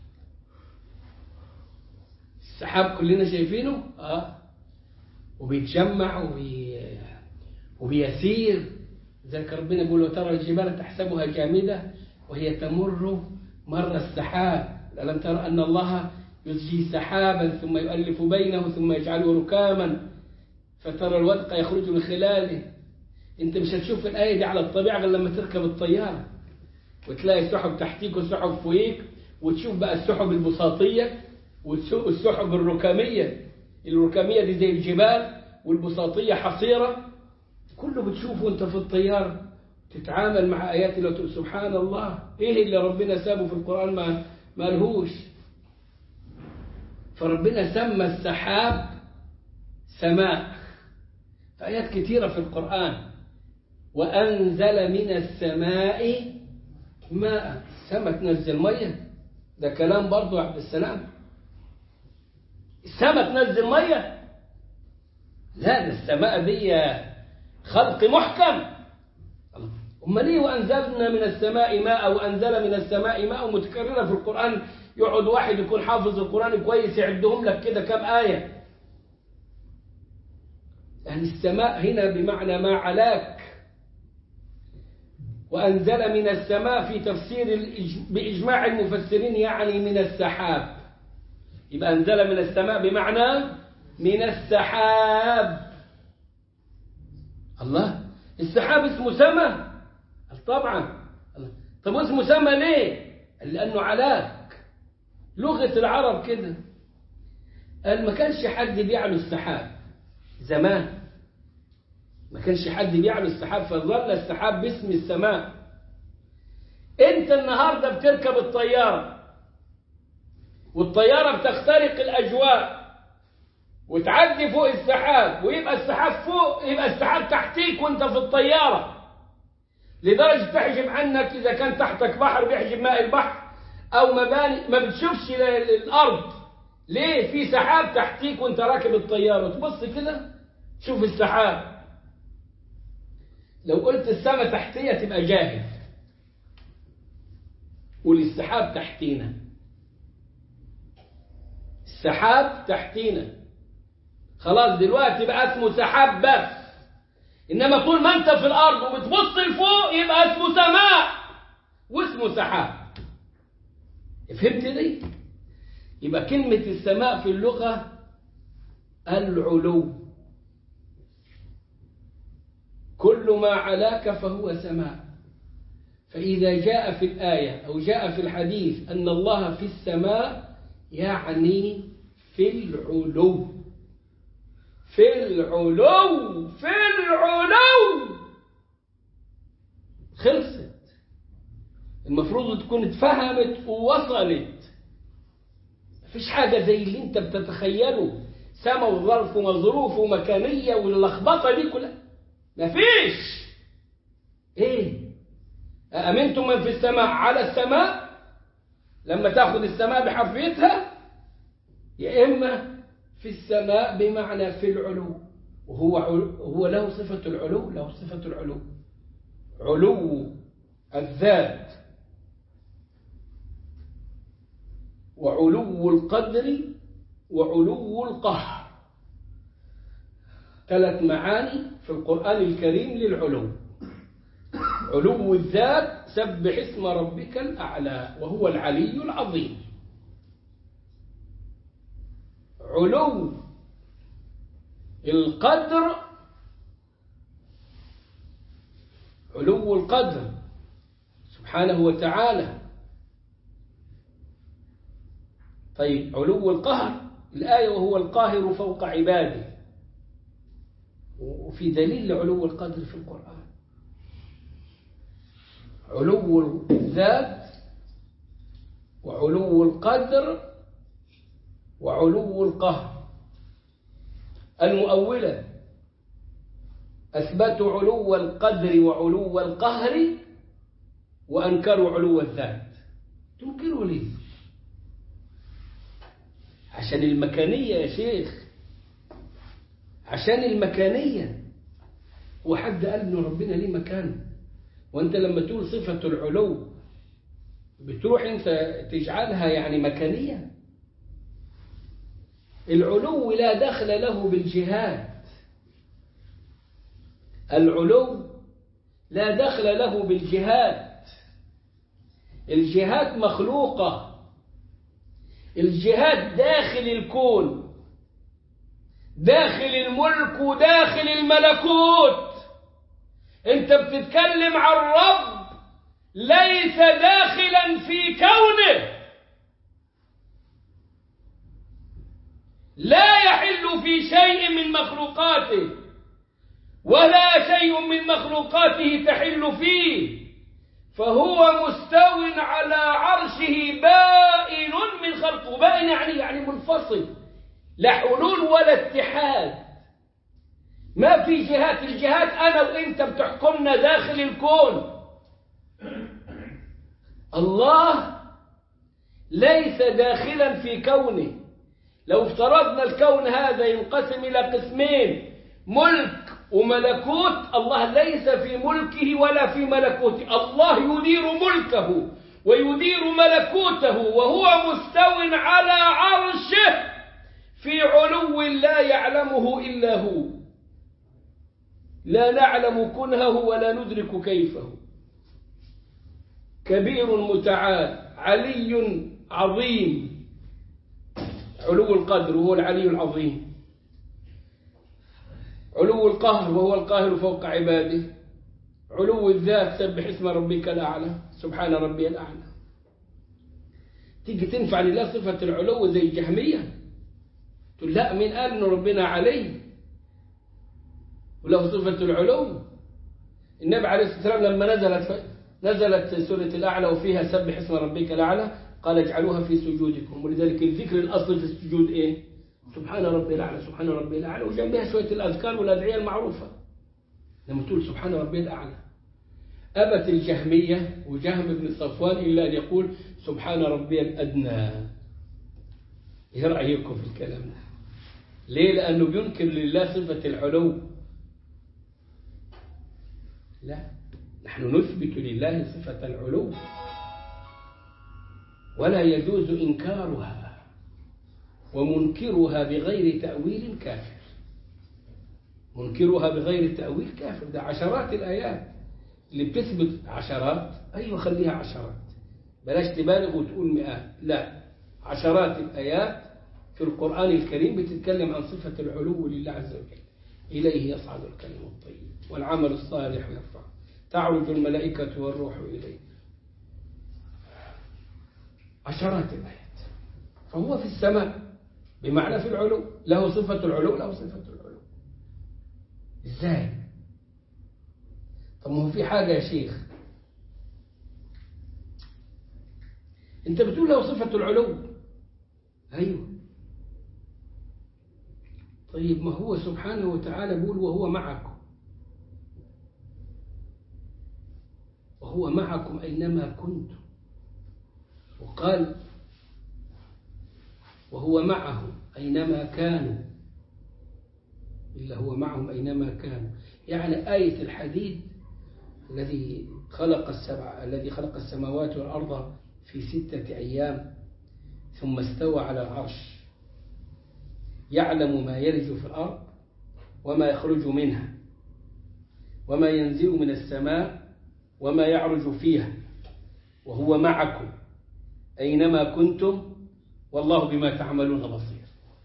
السحاب كلنا شايفينه اه وبيتجمع وبي... وبيسير ذلك ربنا يقول وترى الجبال تحسبها جامدة وهي تمر مر السحاب ألم ترى أن الله يزجي سحابا ثم يؤلف بينه ثم يجعله ركاما فترى الودق يخرج من خلاله انت مش هتشوف الآية دي على الطبيعة غير لما تركب الطيارة وتلاقي السحب تحتيك والسحب فوقيك وتشوف بقى السحب البساطية والسحب الركامية الركامية دي زي الجبال والبساطية حصيرة كله بتشوفه وانت في الطيارة تتعامل مع آيات الله تقول سبحان الله ايه اللي ربنا سابه في القرآن ما مالهوش فربنا سمى السحاب سماء في آيات كثيرة في القرآن وأنزل من السماء ماء السماء تنزل مية ده كلام برضو عبد السلام السماء تنزل مية لا ده السماء دي خلق محكم أما ليه وأنزلنا من السماء ماء وأنزل من السماء ماء متكررة في القرآن يقعد واحد يكون حافظ القرآن كويس يعدهم لك كده كم آية يعني السماء هنا بمعنى ما علاك وأنزل من السماء في تفسير بإجماع المفسرين يعني من السحاب يبقى أنزل من السماء بمعنى من السحاب الله السحاب اسمه سماء طبعا طب اسمه سماء ليه لأنه علاك لغة العرب كده قال ما كانش حد بيعلو السحاب زمان ما كانش حد بيعلو السحاب فظل السحاب باسم السماء انت النهاردة بتركب الطيارة والطيارة بتخترق الأجواء وتعدي فوق السحاب ويبقى السحاب فوق يبقى السحاب تحتيك وانت في الطيارة لدرجة تحجب عنك إذا كان تحتك بحر بيحجب ماء البحر أو مباني ما بتشوفش الأرض ليه في سحاب تحتيك وانت راكب الطيارة تبص كده شوف السحاب لو قلت السماء تحتية تبقى جاهل والسحاب تحتينا السحاب تحتينا خلاص دلوقتي بقى اسمه سحاب بس انما طول ما انت في الارض وبتبص لفوق يبقى اسمه سماء واسمه سحاب فهمت دي يبقى كلمة السماء في اللغة العلو كل ما علاك فهو سماء فإذا جاء في الآية أو جاء في الحديث أن الله في السماء يعني في العلو في العلو في العلو خلصت المفروض تكون اتفهمت ووصلت مفيش حاجة زي اللي انت بتتخيله سما وظرف وظروف ومكانية واللخبطة دي كلها مفيش ايه أأمنتم من في السماء على السماء لما تاخد السماء بحرفيتها يا إما في السماء بمعنى في العلو وهو عل- هو له صفة العلو له صفة العلو علو الذات وعلو القدر وعلو القهر ثلاث معاني في القرآن الكريم للعلو علو الذات سبح اسم ربك الأعلى وهو العلي العظيم علو القدر علو القدر سبحانه وتعالى طيب علو القهر الآية وهو القاهر فوق عباده وفي دليل لعلو القدر في القرآن علو الذات وعلو القدر وعلو القهر المؤولة أثبتوا علو القدر وعلو القهر وأنكروا علو الذات تنكروا ليه عشان المكانية يا شيخ عشان المكانية وحد قال إن ربنا ليه مكان وانت لما تقول صفة العلو بتروح انت تجعلها يعني مكانية العلو لا دخل له بالجهاد العلو لا دخل له بالجهاد الجهات مخلوقة الجهاد داخل الكون داخل الملك وداخل الملكوت انت بتتكلم عن رب ليس داخلا في كونه لا يحل في شيء من مخلوقاته ولا شيء من مخلوقاته تحل فيه فهو مستو على عرشه بائن من خلقه بائن يعني يعني منفصل لا حلول ولا اتحاد ما في جهات الجهات أنا وإنت بتحكمنا داخل الكون الله ليس داخلا في كونه لو افترضنا الكون هذا ينقسم إلى قسمين ملك وملكوت الله ليس في ملكه ولا في ملكوته الله يدير ملكه ويدير ملكوته وهو مستو على عرشه في علو لا يعلمه إلا هو لا نعلم كنهه ولا ندرك كيفه كبير متعال علي عظيم علو القدر وهو العلي العظيم علو القهر وهو القاهر فوق عباده علو الذات سبح اسم ربك الأعلى سبحان ربي الأعلى تيجي تنفع لله صفة العلو زي الجهمية تقول لا مين قال إن ربنا عليه وله صفة العلو النبي عليه الصلاة والسلام لما نزلت نزلت سورة الأعلى وفيها سبح اسم ربك الأعلى قال اجعلوها في سجودكم ولذلك الذكر الأصل في السجود إيه سبحان ربي الأعلى سبحان ربي الأعلى وجنبها شوية الأذكار والأدعية المعروفة لما تقول سبحان ربي الأعلى أبت الجهمية وجهم بن صفوان إلا أن يقول سبحان ربي الأدنى إيه رأيكم في الكلام ده ليه لأنه بينكر لله صفة العلو لا نحن نثبت لله صفة العلو ولا يجوز إنكارها ومنكرها بغير تأويل كافر منكرها بغير تأويل كافر ده عشرات الآيات اللي بتثبت عشرات أيوة خليها عشرات بلاش تبالغ وتقول مئات لا عشرات الآيات في القرآن الكريم بتتكلم عن صفة العلو لله عز وجل إليه يصعد الكلم الطيب والعمل الصالح يرفع تعرج الملائكة والروح إليه عشرات الآيات فهو في السماء بمعنى في العلو له صفة العلو له صفة العلو إزاي طب ما هو في حاجة يا شيخ أنت بتقول له صفة العلو أيوه طيب ما هو سبحانه وتعالى بيقول وهو معكم وهو معكم أينما كنتم وقال وهو معهم أينما كانوا إلا هو معهم أينما كانوا يعني آية الحديد الذي خلق السبع الذي خلق السماوات والأرض في ستة أيام ثم استوى على العرش يعلم ما يلج في الأرض وما يخرج منها وما ينزل من السماء وما يعرج فيها وهو معكم أينما كنتم والله بما تعملون بصير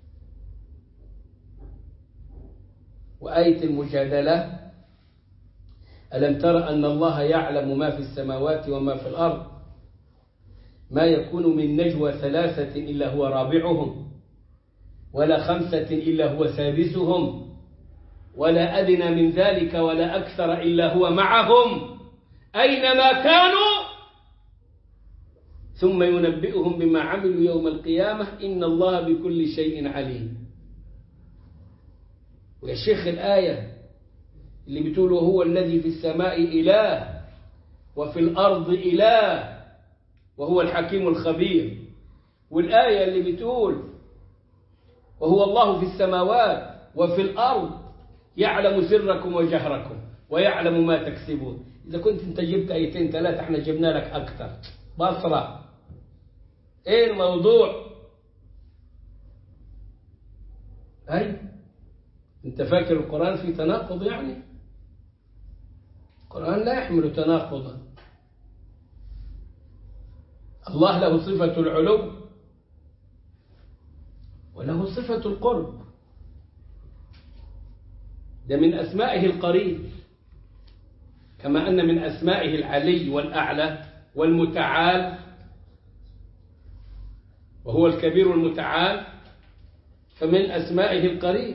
وآية المجادلة ألم تر أن الله يعلم ما في السماوات وما في الأرض ما يكون من نجوى ثلاثة إلا هو رابعهم ولا خمسة إلا هو سادسهم ولا أدنى من ذلك ولا أكثر إلا هو معهم أينما كانوا ثم ينبئهم بما عملوا يوم القيامة إن الله بكل شيء عليم ويا شيخ الآية اللي بتقول هو الذي في السماء إله وفي الأرض إله وهو الحكيم الخبير والآية اللي بتقول وهو الله في السماوات وفي الأرض يعلم سركم وجهركم ويعلم ما تكسبون إذا كنت أنت جبت آيتين ثلاثة احنا جبنا لك أكثر بصرة إيه الموضوع أي أنت فاكر القرآن في تناقض يعني القرآن لا يحمل تناقضا الله له صفة العلو وله صفة القرب ده من أسمائه القريب كما أن من أسمائه العلي والأعلى والمتعال وهو الكبير المتعال فمن أسمائه القريب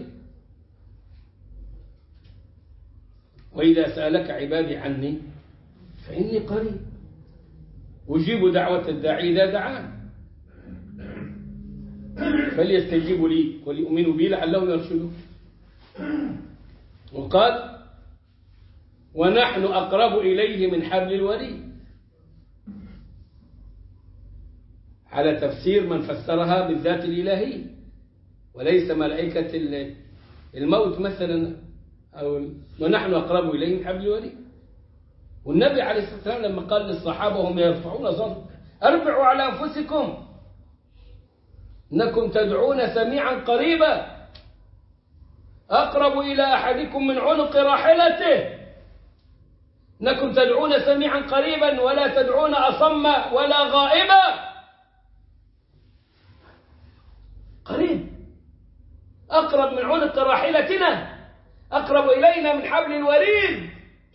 وإذا سألك عبادي عني فإني قريب أجيب دعوة الداعي إذا دعان فليستجيبوا لي وليؤمنوا بي لعلهم يرشدون وقال ونحن أقرب إليه من حبل الوريد على تفسير من فسرها بالذات الإلهية وليس ملائكة الموت مثلا أو ونحن أقرب إليه من حبل الوريد والنبي عليه الصلاة والسلام لما قال للصحابة هم يرفعون صوت أربعوا على أنفسكم إنكم تدعون سميعا قريبا أقرب إلى أحدكم من عنق راحلته إنكم تدعون سميعا قريبا ولا تدعون أصم ولا غائبا قريب أقرب من عنق راحلتنا أقرب إلينا من حبل الوريد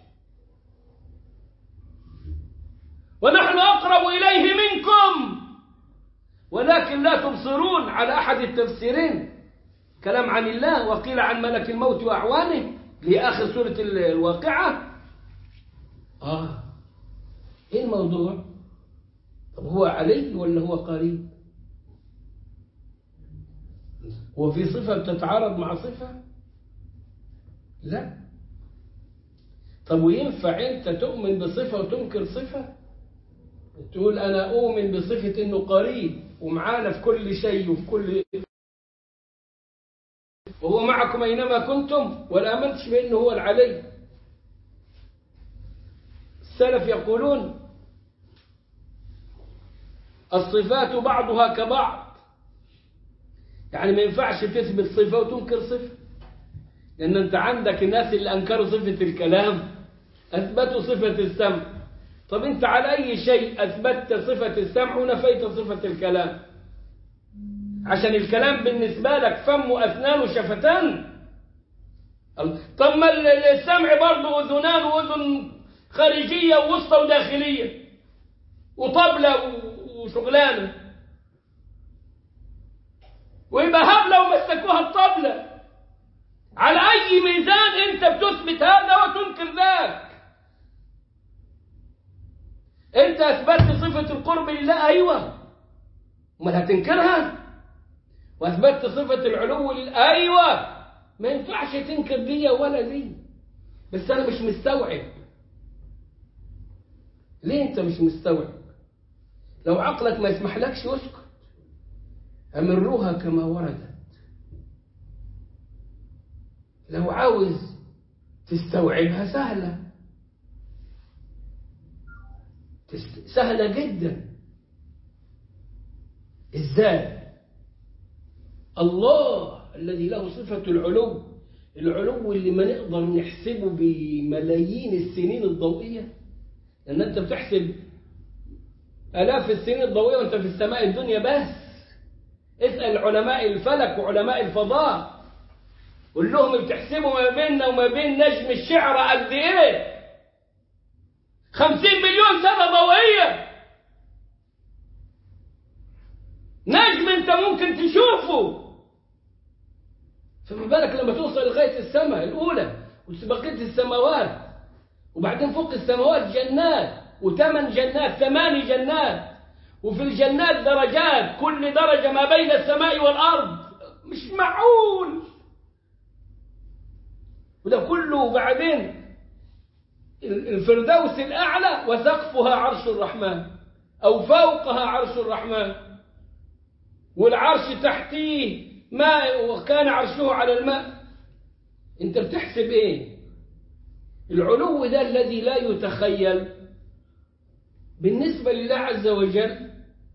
ونحن أقرب إليه منكم ولكن لا تبصرون على أحد التفسيرين كلام عن الله وقيل عن ملك الموت وأعوانه لآخر سورة الواقعة آه إيه الموضوع طب هو علي ولا هو قريب هو في صفة بتتعارض مع صفة لا طب وينفع انت تؤمن بصفة وتنكر صفة تقول انا اؤمن بصفة انه قريب ومعانا في كل شيء وفي كل وهو معكم اينما كنتم ولا امنتش بانه هو العلي السلف يقولون الصفات بعضها كبعض يعني ما ينفعش تثبت صفة وتنكر صفة لأن أنت عندك الناس اللي أنكروا صفة الكلام أثبتوا صفة السمع طب أنت على أي شيء أثبتت صفة السمع ونفيت صفة الكلام عشان الكلام بالنسبة لك فم وأسنان وشفتان طب ما السمع برضه أذنان وأذن خارجية ووسطى وداخلية وطبلة وشغلانة ويبقى هبلة ومسكوها الطبلة على أي ميزان أنت بتثبت هذا وتنكر ذاك أنت أثبتت صفة القرب لله أيوة أمال هتنكرها وأثبتت صفة العلو لله أيوة ما ينفعش تنكر دي ولا دي بس أنا مش مستوعب ليه أنت مش مستوعب لو عقلك ما يسمحلكش اسكت أمروها كما وردت لو عاوز تستوعبها سهلة تست... سهلة جدا ازاي الله الذي له صفة العلو العلو اللي ما نقدر نحسبه بملايين السنين الضوئية لأن أنت بتحسب آلاف السنين الضوئية وأنت في السماء الدنيا بس اسأل علماء الفلك وعلماء الفضاء قول لهم بتحسبوا ما بيننا وما بين نجم الشعر قد ايه خمسين مليون سنة ضوئية نجم انت ممكن تشوفه فما بالك لما توصل لغاية السماء الأولى وبقية السماوات وبعدين فوق السماوات جنات وثمان جنات ثماني جنات وفي الجنات درجات كل درجة ما بين السماء والأرض مش معقول وده كله بعدين الفردوس الأعلى وسقفها عرش الرحمن أو فوقها عرش الرحمن والعرش تحتيه ماء وكان عرشه على الماء انت بتحسب ايه العلو ده الذي لا يتخيل بالنسبة لله عز وجل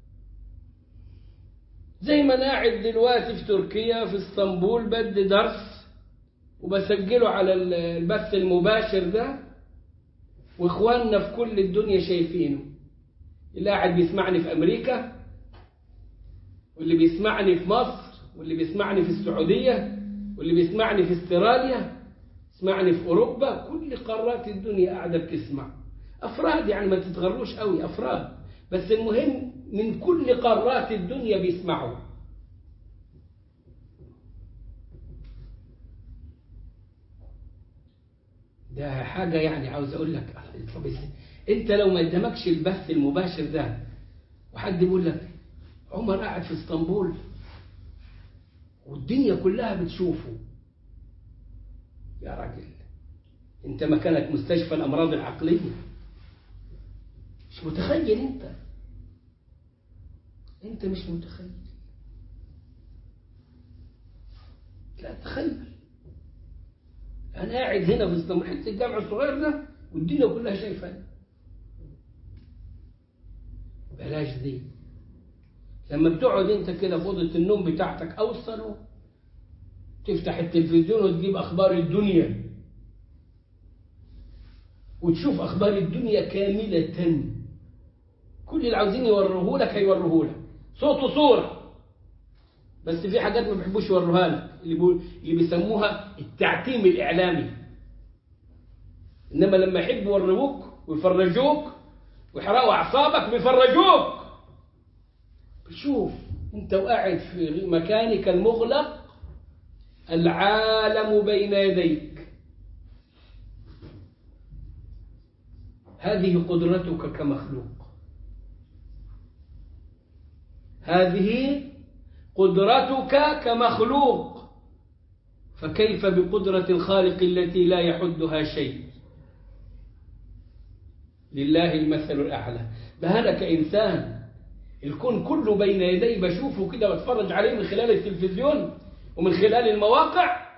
زي ما انا قاعد دلوقتي في تركيا في اسطنبول بدي درس وبسجله على البث المباشر ده واخواننا في كل الدنيا شايفينه اللي قاعد بيسمعني في امريكا واللي بيسمعني في مصر واللي بيسمعني في السعودية واللي بيسمعني في استراليا يسمعني في أوروبا كل قارات الدنيا قاعدة بتسمع أفراد يعني ما تتغروش قوي أفراد بس المهم من كل قارات الدنيا بيسمعوا ده حاجة يعني عاوز أقول لك طب أنت لو ما قدامكش البث المباشر ده وحد يقول لك عمر قاعد في اسطنبول والدنيا كلها بتشوفه يا راجل انت مكانك مستشفى الامراض العقليه مش متخيل انت انت مش متخيل لا تخيل انا قاعد هنا في اسطنبول حته الجامع الصغير ده والدنيا كلها شايفاني بلاش دي لما بتقعد انت كده في اوضه النوم بتاعتك او الصالون تفتح التلفزيون وتجيب اخبار الدنيا وتشوف اخبار الدنيا كامله كل اللي عاوزين يوروه لك هيوروه لك صوت وصوره بس في حاجات ما بيحبوش يوروها لك اللي بيقول اللي بيسموها التعتيم الاعلامي انما لما يحبوا يوروك ويفرجوك ويحرقوا اعصابك بيفرجوك شوف انت وقاعد في مكانك المغلق العالم بين يديك هذه قدرتك كمخلوق هذه قدرتك كمخلوق فكيف بقدرة الخالق التي لا يحدها شيء لله المثل الأعلى بهذا كإنسان الكون كله بين يدي بشوفه كده واتفرج عليه من خلال التلفزيون ومن خلال المواقع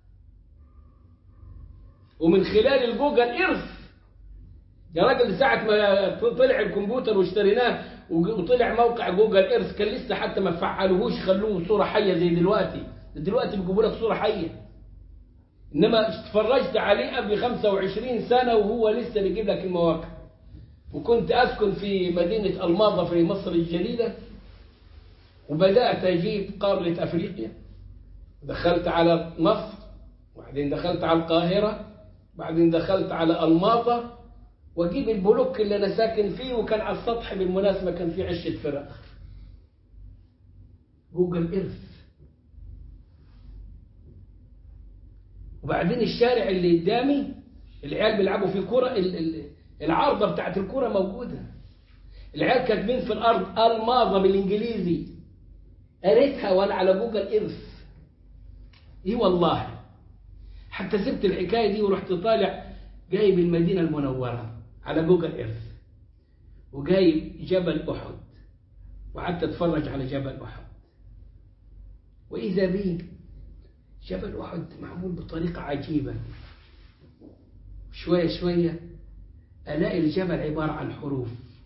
ومن خلال الجوجل ايرث يا راجل ساعة ما طلع الكمبيوتر واشتريناه وطلع موقع جوجل ايرث كان لسه حتى ما فعلوهوش خلوه صورة حية زي دلوقتي دلوقتي بيجيبوا لك صورة حية انما اتفرجت عليه قبل 25 سنة وهو لسه بيجيب لك المواقع وكنت أسكن في مدينة الماظة في مصر الجديدة وبدأت أجيب قارة أفريقيا دخلت على مصر وبعدين دخلت على القاهرة بعدين دخلت على الماظة واجيب البلوك اللي انا ساكن فيه وكان على السطح بالمناسبة كان فيه عشة فراخ جوجل ايرث وبعدين الشارع اللي قدامي العيال بيلعبوا فيه كرة العارضة بتاعت الكرة موجودة العيال كاتبين في الأرض الماظة بالإنجليزي قريتها وأنا على جوجل إيرث إيه والله حتى سبت الحكاية دي ورحت طالع جايب المدينة المنورة على جوجل إيرث وجايب جبل أحد وقعدت أتفرج على جبل أحد وإذا بي جبل أحد معمول بطريقة عجيبة شوية شوية ألاقي الجبل عبارة عن حروف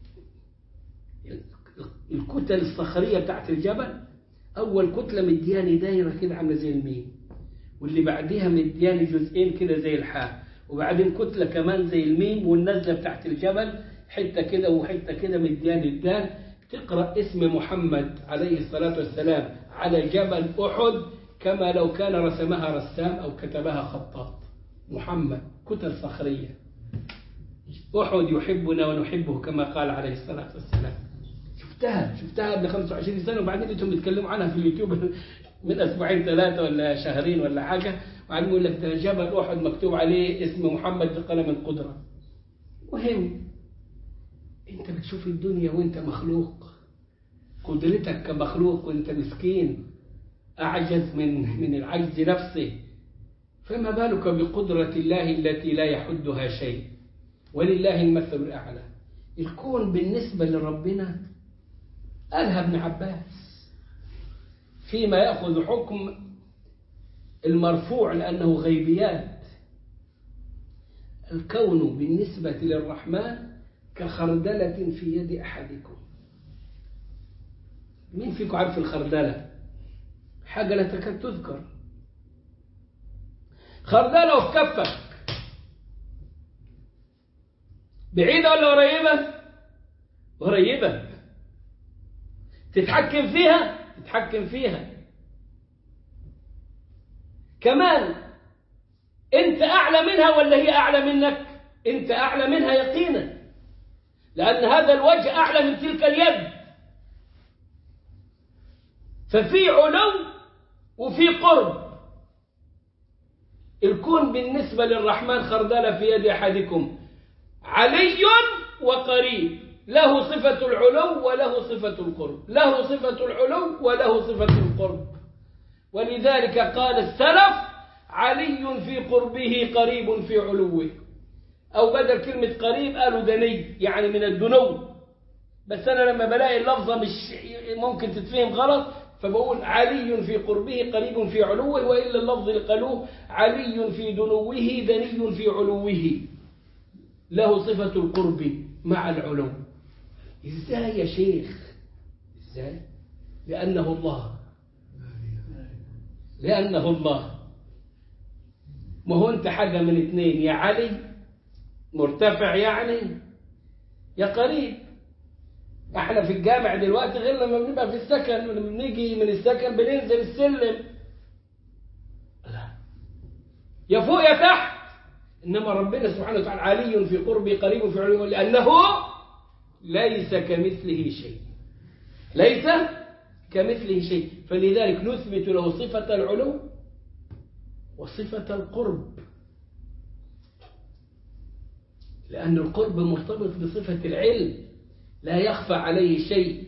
الكتل الصخرية بتاعت الجبل أول كتلة مدياني دايرة كده عاملة زي الميم واللي بعديها مدياني جزئين كده زي الحاء وبعدين كتلة كمان زي الميم والنزلة بتاعت الجبل حتة كده وحتة كده مدياني الدال تقرأ اسم محمد عليه الصلاة والسلام على جبل أحد كما لو كان رسمها رسام أو كتبها خطاط محمد كتل صخرية أحد يحبنا ونحبه كما قال عليه الصلاة والسلام شفتها شفتها قبل 25 سنة وبعدين انتم بيتكلموا عنها في اليوتيوب من أسبوعين ثلاثة ولا شهرين ولا حاجة وبعدين يقول لك ده جبل أحد مكتوب عليه اسم محمد بقلم القدرة مهم انت بتشوف الدنيا وانت مخلوق قدرتك كمخلوق وانت مسكين أعجز من من العجز نفسه فما بالك بقدرة الله التي لا يحدها شيء ولله المثل الأعلى الكون بالنسبة لربنا قالها ابن عباس فيما يأخذ حكم المرفوع لأنه غيبيات الكون بالنسبة للرحمن كخردلة في يد أحدكم مين فيكم عارف الخردلة حاجة لا تكاد تذكر خردلة في كفك بعيدة ولا قريبة قريبة تتحكم فيها تتحكم فيها كمان انت اعلى منها ولا هي اعلى منك انت اعلى منها يقينا لان هذا الوجه اعلى من تلك اليد ففي علو وفي قرب الكون بالنسبة للرحمن خردلة في يد أحدكم علي وقريب له صفة العلو وله صفة القرب له صفة العلو وله صفة القرب ولذلك قال السلف علي في قربه قريب في علوه أو بدل كلمة قريب قالوا دني يعني من الدنو بس أنا لما بلاقي اللفظة مش ممكن تتفهم غلط فبقول علي في قربه قريب في علوه وإلا اللفظ اللي قالوه علي في دنوه دني في علوه له صفة القرب مع العلو ازاي يا شيخ ازاي لأنه الله لأنه الله ما هو انت حاجة من اثنين يا علي مرتفع يعني يا قريب احنا في الجامع دلوقتي غير لما بنبقى في السكن لما بنيجي من السكن بننزل السلم لا يا فوق يا تحت انما ربنا سبحانه وتعالى علي في قربه قريب في علوه لانه ليس كمثله شيء ليس كمثله شيء فلذلك نثبت له صفة العلو وصفة القرب لأن القرب مرتبط بصفة العلم لا يخفى عليه شيء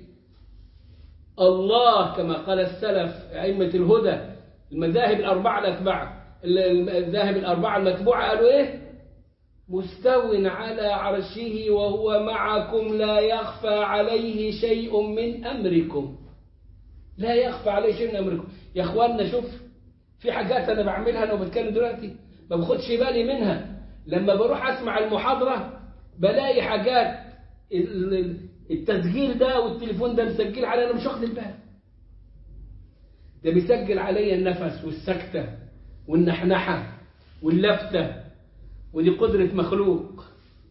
الله كما قال السلف أئمة الهدى المذاهب الأربعة الأتباع المذاهب الأربعة المتبوعة قالوا إيه مستو على عرشه وهو معكم لا يخفى عليه شيء من أمركم لا يخفى عليه شيء من أمركم يا أخواننا شوف في حاجات أنا بعملها أنا وبتكلم دلوقتي ما باخدش بالي منها لما بروح أسمع المحاضرة بلاقي حاجات التسجيل ده والتليفون ده مسجل علي أنا مش واخد البال ده بيسجل عليا النفس والسكتة والنحنحة واللفتة ودي قدرة مخلوق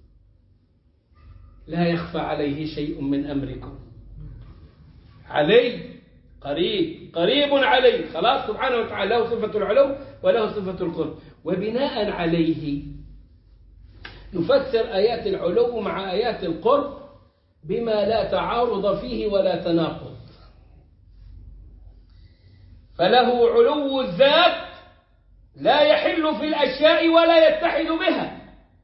لا يخفى عليه شيء من أمركم علي قريب قريب عليه خلاص سبحانه وتعالى له صفة العلو وله صفة القرب وبناء عليه نفسر آيات العلو مع آيات القرب بما لا تعارض فيه ولا تناقض فله علو الذات لا يحل في الأشياء ولا يتحد بها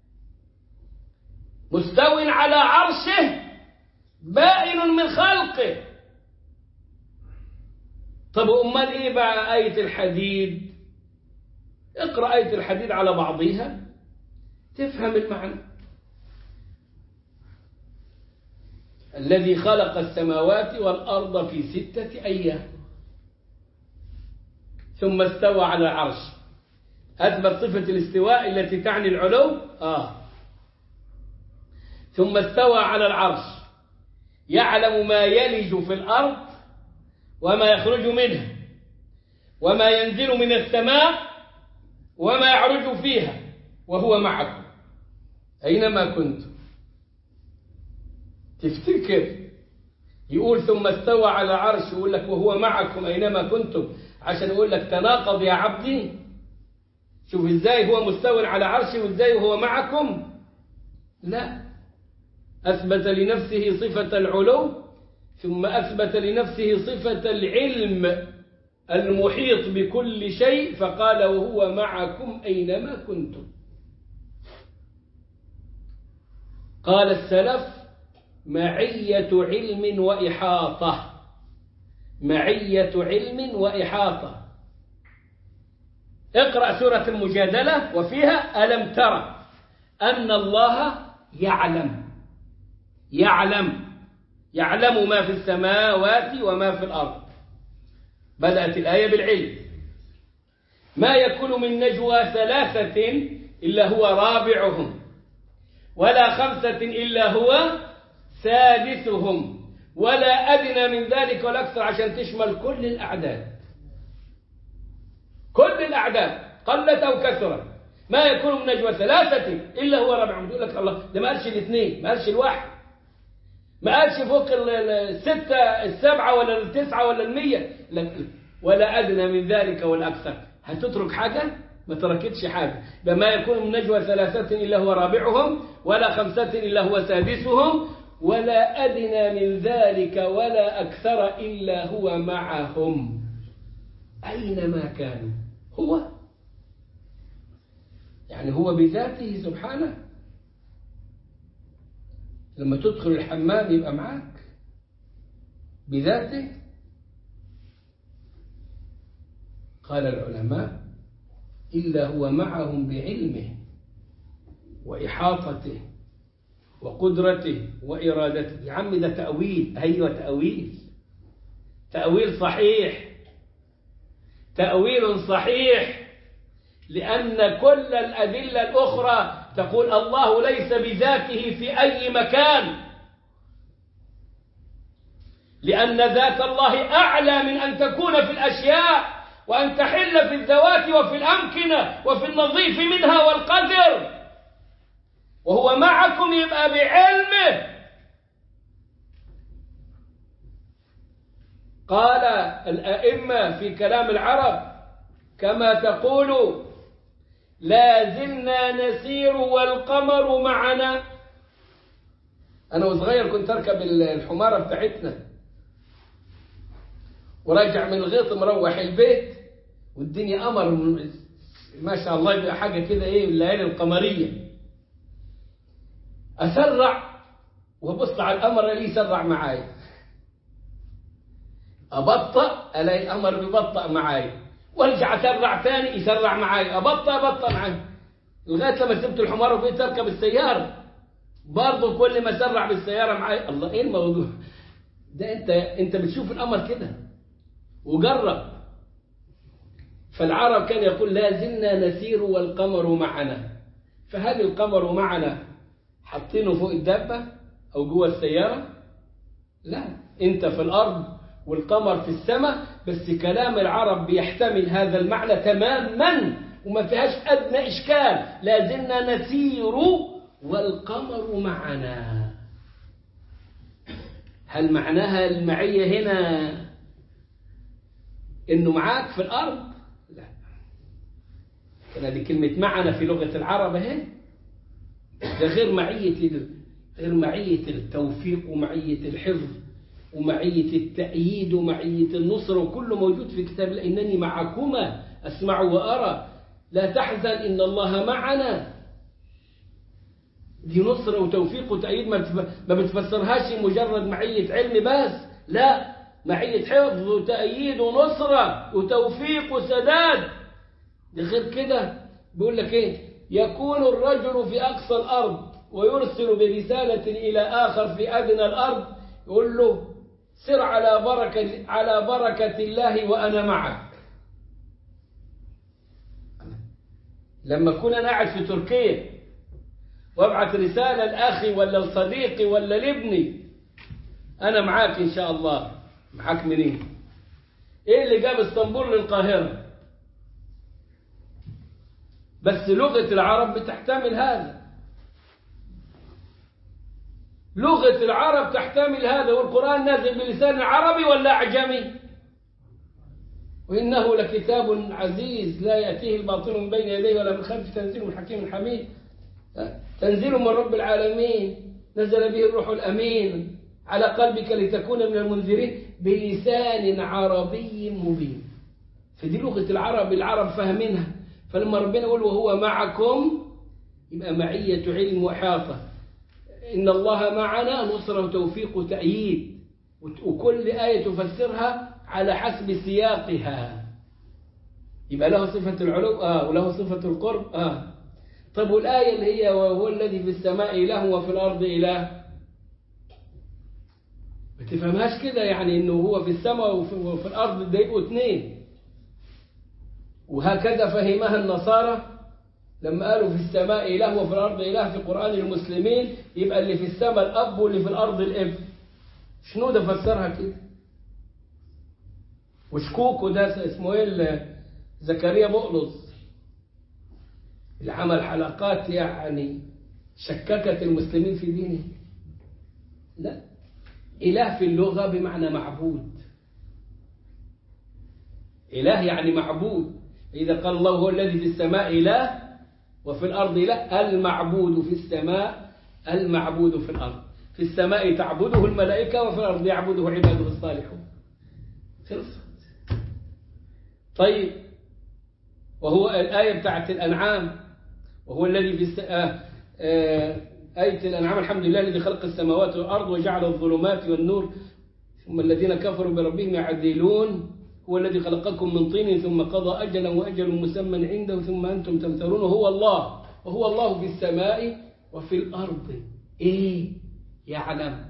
مستو على عرشه بائن من خلقه طب أمال إيه بقى آية الحديد اقرأ آية الحديد على بعضها تفهم المعنى الذي خلق السماوات والأرض في ستة أيام ثم استوى على العرش أثبت صفة الاستواء التي تعني العلو آه ثم استوى على العرش يعلم ما يلج في الأرض وما يخرج منها وما ينزل من السماء وما يعرج فيها وهو معكم أينما كنتم تفتكر يقول ثم استوى على عرش يقول لك وهو معكم أينما كنتم عشان يقول لك تناقض يا عبدي شوف ازاي هو مستوى على عرشه وازاي هو معكم لا أثبت لنفسه صفة العلو ثم أثبت لنفسه صفة العلم المحيط بكل شيء فقال وهو معكم أينما كنتم قال السلف معية علم وإحاطة معية علم وإحاطة اقرأ سورة المجادلة وفيها ألم ترى أن الله يعلم يعلم يعلم ما في السماوات وما في الأرض بدأت الآية بالعلم ما يكون من نجوى ثلاثة إلا هو رابعهم ولا خمسة إلا هو سادسهم ولا أدنى من ذلك ولا أكثر عشان تشمل كل الأعداد كل الأعداد قلت أو كثرت ما يكون من نجوى ثلاثة إلا هو رابعهم يقول لك الله ده ما قالش الاثنين ما قالش الواحد ما قالش فوق الستة السبعة ولا التسعة ولا المية ولا أدنى من ذلك ولا أكثر هتترك حاجة ما تركتش حاجة ما يكون من نجوى ثلاثة إلا هو رابعهم ولا خمسة إلا هو سادسهم ولا أدنى من ذلك ولا أكثر إلا هو معهم أينما كانوا هو يعني هو بذاته سبحانه لما تدخل الحمام يبقى معاك بذاته قال العلماء إلا هو معهم بعلمه وإحاطته وقدرته وإرادته يا عم ده تأويل أيوة تأويل تأويل صحيح تأويل صحيح لأن كل الأدلة الأخرى تقول الله ليس بذاته في أي مكان لأن ذات الله أعلى من أن تكون في الأشياء وأن تحل في الذوات وفي الأمكنة وفي النظيف منها والقدر وهو معكم يبقى بعلمه قال الأئمة في كلام العرب كما تقول لا زلنا نسير والقمر معنا أنا وصغير كنت أركب الحمارة بتاعتنا وراجع من الغيط مروح البيت والدنيا قمر ما شاء الله يبقى حاجة كده إيه الليالي القمرية أسرع وبص على القمر اللي يسرع معاي أبطأ ألاقي القمر بيبطأ معاي وارجع اسرع تاني يسرع معاي ابطأ ابطأ معاي لغايه لما سبت الحمار وبقيت اركب السياره برضه كل ما اسرع بالسياره معاي الله ايه الموضوع ده انت انت بتشوف القمر كده وجرب فالعرب كان يقول لا زلنا نسير والقمر معنا فهل القمر معنا حاطينه فوق الدابه او جوه السياره لا انت في الارض والقمر في السماء بس كلام العرب بيحتمل هذا المعنى تماما وما فيهاش أدنى إشكال لا زلنا نسير والقمر معنا هل معناها المعية هنا إنه معاك في الأرض لا كان دي كلمة معنا في لغة العرب اهي ده غير معية غير معية التوفيق ومعية الحفظ ومعية التأييد ومعية النصر وكله موجود في كتاب الله إنني معكما أسمع وأرى لا تحزن إن الله معنا دي نصر وتوفيق وتأييد ما بتفسرهاش مجرد معية علم بس لا معية حفظ وتأييد ونصرة وتوفيق وسداد ده غير كده بيقول لك ايه يكون الرجل في أقصى الأرض ويرسل برسالة إلى آخر في أدنى الأرض يقول له سر على بركة على بركة الله وأنا معك لما أكون أنا قاعد في تركيا وابعت رسالة لأخي ولا لصديقي ولا لابني أنا معاك إن شاء الله معاك منين إيه اللي جاب اسطنبول للقاهرة بس لغة العرب بتحتمل هذا لغة العرب تحتمل هذا والقرآن نازل بلسان عربي ولا أعجمي وإنه لكتاب عزيز لا يأتيه الباطل من بين يديه ولا من خلفه تنزيل من حكيم حميد تنزيل من رب العالمين نزل به الروح الأمين على قلبك لتكون من المنذرين بلسان عربي مبين فدي لغة العرب العرب فاهمينها فلما ربنا يقول وهو معكم يبقى معية علم وإحاطة إن الله معنا نصرة وتوفيق وتأييد وكل آية تفسرها على حسب سياقها يبقى له صفة العلو آه وله صفة القرب آه طب والآية اللي هي وهو الذي في السماء إله وفي الأرض إله ما تفهمهاش كده يعني إنه هو في السماء وفي, وفي الأرض ده يبقوا اثنين وهكذا فهمها النصارى لما قالوا في السماء إله وفي الأرض إله في قرآن المسلمين يبقى اللي في السماء الأب واللي في الأرض الابن شنو ده فسرها كده وشكوكو ده اسمه ايه زكريا بقلص اللي عمل حلقات يعني شككت المسلمين في دينه لا إله في اللغة بمعنى معبود إله يعني معبود إذا قال الله هو الذي في السماء إله وفي الأرض إله المعبود في السماء المعبود في الأرض في السماء تعبده الملائكة وفي الأرض يعبده عباده الصالحون خلصت طيب وهو الآية بتاعت الأنعام وهو الذي في الس... آه آه آية الأنعام الحمد لله الذي خلق السماوات والأرض وجعل الظلمات والنور ثم الذين كفروا بربهم يعدلون هو الذي خلقكم من طين ثم قضى أجلا وأجل مسمى عنده ثم أنتم تمترون هو الله وهو الله في السماء وفي الأرض إيه يعلم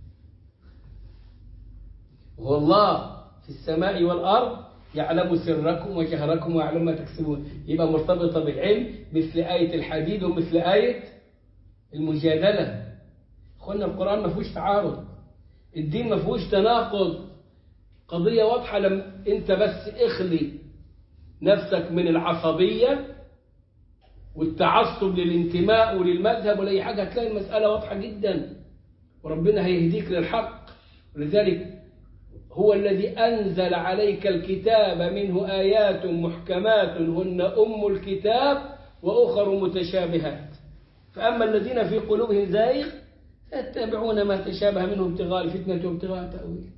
هو الله في السماء والأرض يعلم سركم وجهركم ويعلم ما تكسبون يبقى مرتبطة بالعلم مثل آية الحديد ومثل آية المجادلة أخوانا القرآن ما فيهوش تعارض الدين ما فيهوش تناقض قضية واضحة لم أنت بس اخلي نفسك من العصبية والتعصب للانتماء وللمذهب ولا أي حاجة هتلاقي المسألة واضحة جدا وربنا هيهديك للحق ولذلك هو الذي أنزل عليك الكتاب منه آيات محكمات هن أم الكتاب وأخر متشابهات فأما الذين في قلوبهم زائغ فيتبعون ما تشابه منه ابتغاء الفتنة وابتغاء تأويله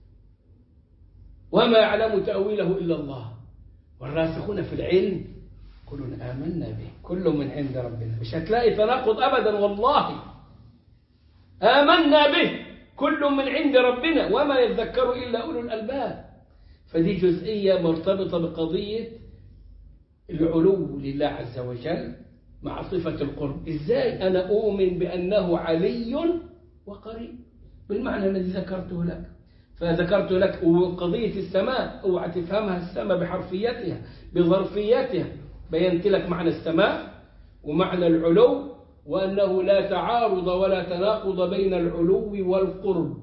وما يعلم تأويله إلا الله والراسخون في العلم كل آمنا به كل من عند ربنا مش هتلاقي تناقض أبدا والله آمنا به كل من عند ربنا وما يذكر إلا أولو الألباب فدي جزئية مرتبطة بقضية العلو لله عز وجل مع صفة القرب إزاي أنا أؤمن بأنه علي وقريب بالمعنى الذي ذكرته لك فذكرت لك وقضية السماء اوعى تفهمها السماء بحرفيتها بظرفيتها بينت لك معنى السماء ومعنى العلو وأنه لا تعارض ولا تناقض بين العلو والقرب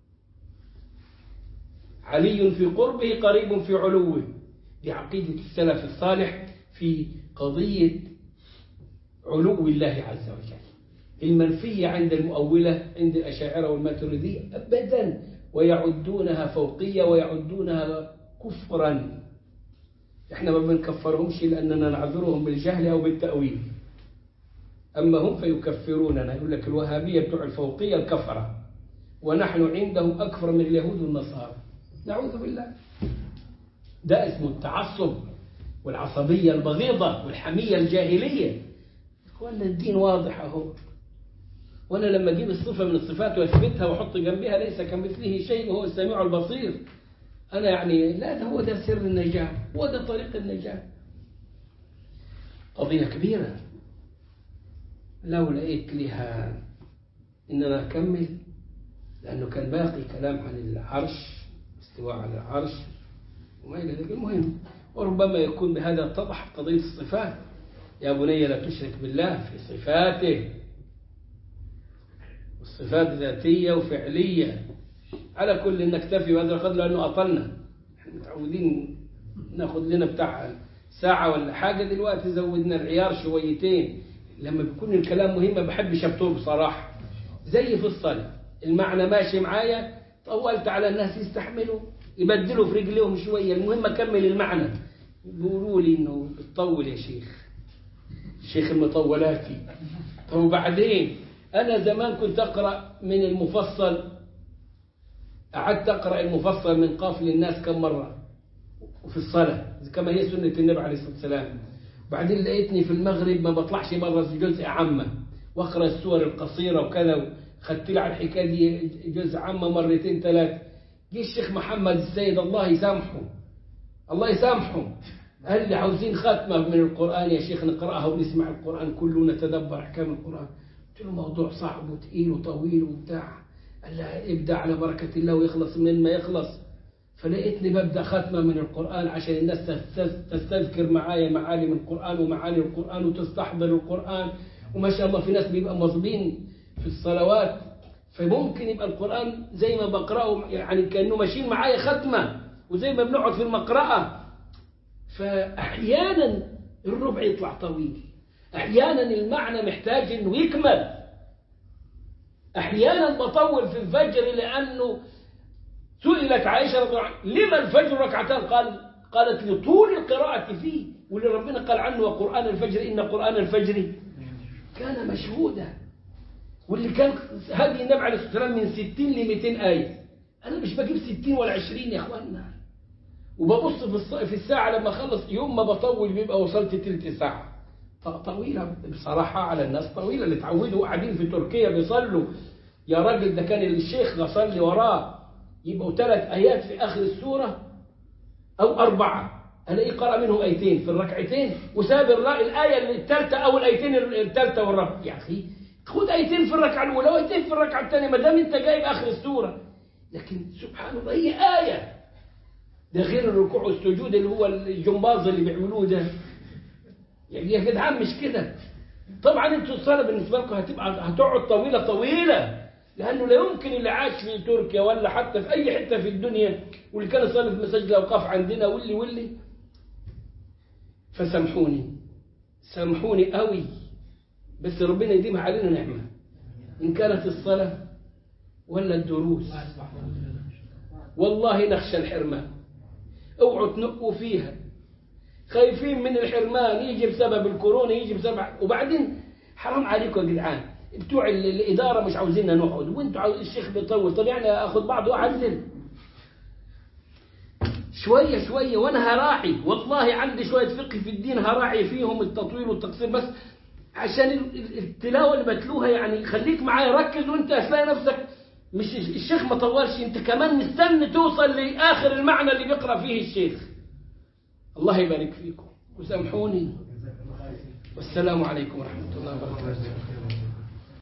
علي في قربه قريب في علوه دي عقيدة السلف الصالح في قضية علو الله عز وجل المنفية عند المؤولة عند الأشاعرة والماتريدية أبدا ويعدونها فوقية ويعدونها كفرا احنا ما بنكفرهمش لأننا نعذرهم بالجهل أو بالتأويل أما هم فيكفروننا يقول لك الوهابية بتوع الفوقية الكفرة ونحن عندهم أكفر من اليهود والنصارى نعوذ بالله ده اسمه التعصب والعصبية البغيضة والحمية الجاهلية ولا الدين واضح أهو وأنا لما أجيب الصفة من الصفات وأثبتها وأحط جنبها ليس كمثله شيء وهو السميع البصير أنا يعني لا ده هو ده سر النجاة هو ده طريق النجاة قضية كبيرة لو لقيت لها إننا نكمل لأنه كان باقي كلام عن العرش استواء على العرش وما إلى ذلك المهم وربما يكون بهذا اتضح قضية الصفات يا بني لا تشرك بالله في صفاته والصفات ذاتية وفعلية على كل نكتفي بهذا القدر لأنه أطلنا احنا متعودين ناخد لنا بتاع ساعة ولا حاجة دلوقتي زودنا العيار شويتين لما بيكون الكلام مهم ما بحبش أبطل بصراحة زي في الصلاة المعنى ماشي معايا طولت على الناس يستحملوا يبدلوا في رجليهم شوية المهم أكمل المعنى بيقولوا لي إنه بتطول يا شيخ الشيخ المطولاتي طب وبعدين أنا زمان كنت أقرأ من المفصل قعدت أقرأ المفصل من قاف للناس كم مرة وفي الصلاة كما هي سنة النبي عليه الصلاة والسلام بعدين لقيتني في المغرب ما بطلعش مرة جزء عامة واقرأ السور القصيرة وكذا خدت لي على الحكاية دي جزء عامة مرتين ثلاث جه الشيخ محمد السيد الله يسامحه الله يسامحه قال لي عاوزين ختمة من القرآن يا شيخ نقرأها ونسمع القرآن كله ونتدبر أحكام القرآن قلت له موضوع صعب وتقيل وطويل وبتاع قال لي ابدأ على بركة الله ويخلص من ما يخلص فلقيتني ببدأ ختمة من القرآن عشان الناس تستز- تستذكر معايا معالم القرآن ومعاني القرآن وتستحضر القرآن وما شاء الله في ناس بيبقى مواظبين في الصلوات فممكن يبقى القرآن زي ما بقرأه يعني كأنه ماشيين معايا ختمة وزي ما بنقعد في المقرأة فأحيانا الربع يطلع طويل أحيانا المعنى محتاج إنه يكمل أحيانا بطول في الفجر لأنه سئلت عائشة رضي الله عنها لما الفجر ركعتان قال قالت لطول القراءة فيه واللي ربنا قال عنه وقرآن الفجر إن قرآن الفجر كان مشهودا واللي كان هدي النبي عليه الصلاة والسلام من 60 ل 200 آية أنا مش بجيب 60 ولا 20 يا إخواننا وببص في الص- في الساعة لما أخلص يوم ما بطول بيبقى وصلت تلت ساعة ط- طويلة بصراحة على الناس طويلة اللي اتعودوا قاعدين في تركيا بيصلوا يا راجل ده كان الشيخ بصلي وراه يبقوا ثلاث آيات في آخر السورة أو أربعة ألاقيه قرأ منهم آيتين في الركعتين وساب الر- الآية الثالثة أو الآيتين الثالثة والرابعة يا أخي خد آيتين في الركعة الأولى وآيتين في الركعة الثانية ما دام أنت جايب آخر السورة لكن سبحان الله هي آية ده غير الركوع والسجود اللي هو الجمباز اللي بيعملوه ده يعني يا جدعان مش كده طبعا انتوا الصلاه بالنسبه لكم هتبقى هتقعد طويله طويله لانه لا يمكن اللي عاش في تركيا ولا حتى في اي حته في الدنيا واللي كان يصلي في مساجد الاوقاف عندنا واللي واللي فسامحوني سامحوني قوي بس ربنا يديمها علينا نعمه ان كانت الصلاه ولا الدروس والله نخشى الحرمان اوعوا تنقوا فيها خايفين من الحرمان يجي بسبب الكورونا يجي بسبب وبعدين حرام عليكم يا جدعان بتوع ال- الإدارة مش عاوزيننا نقعد وانتوا عاوز الشيخ بيطول طب يعني اخد بعض واعزل شوية شوية وانا هراعي والله عندي شوية فقه في الدين هراعي فيهم التطويل والتقصير بس عشان ال- ال- التلاوة اللي بتلوها يعني خليك معايا ركز وانت هتلاقي نفسك مش الشيخ ما طولش انت كمان مستني توصل لآخر المعنى اللي بيقرأ فيه الشيخ الله يبارك فيكم وسامحوني والسلام عليكم ورحمة الله وبركاته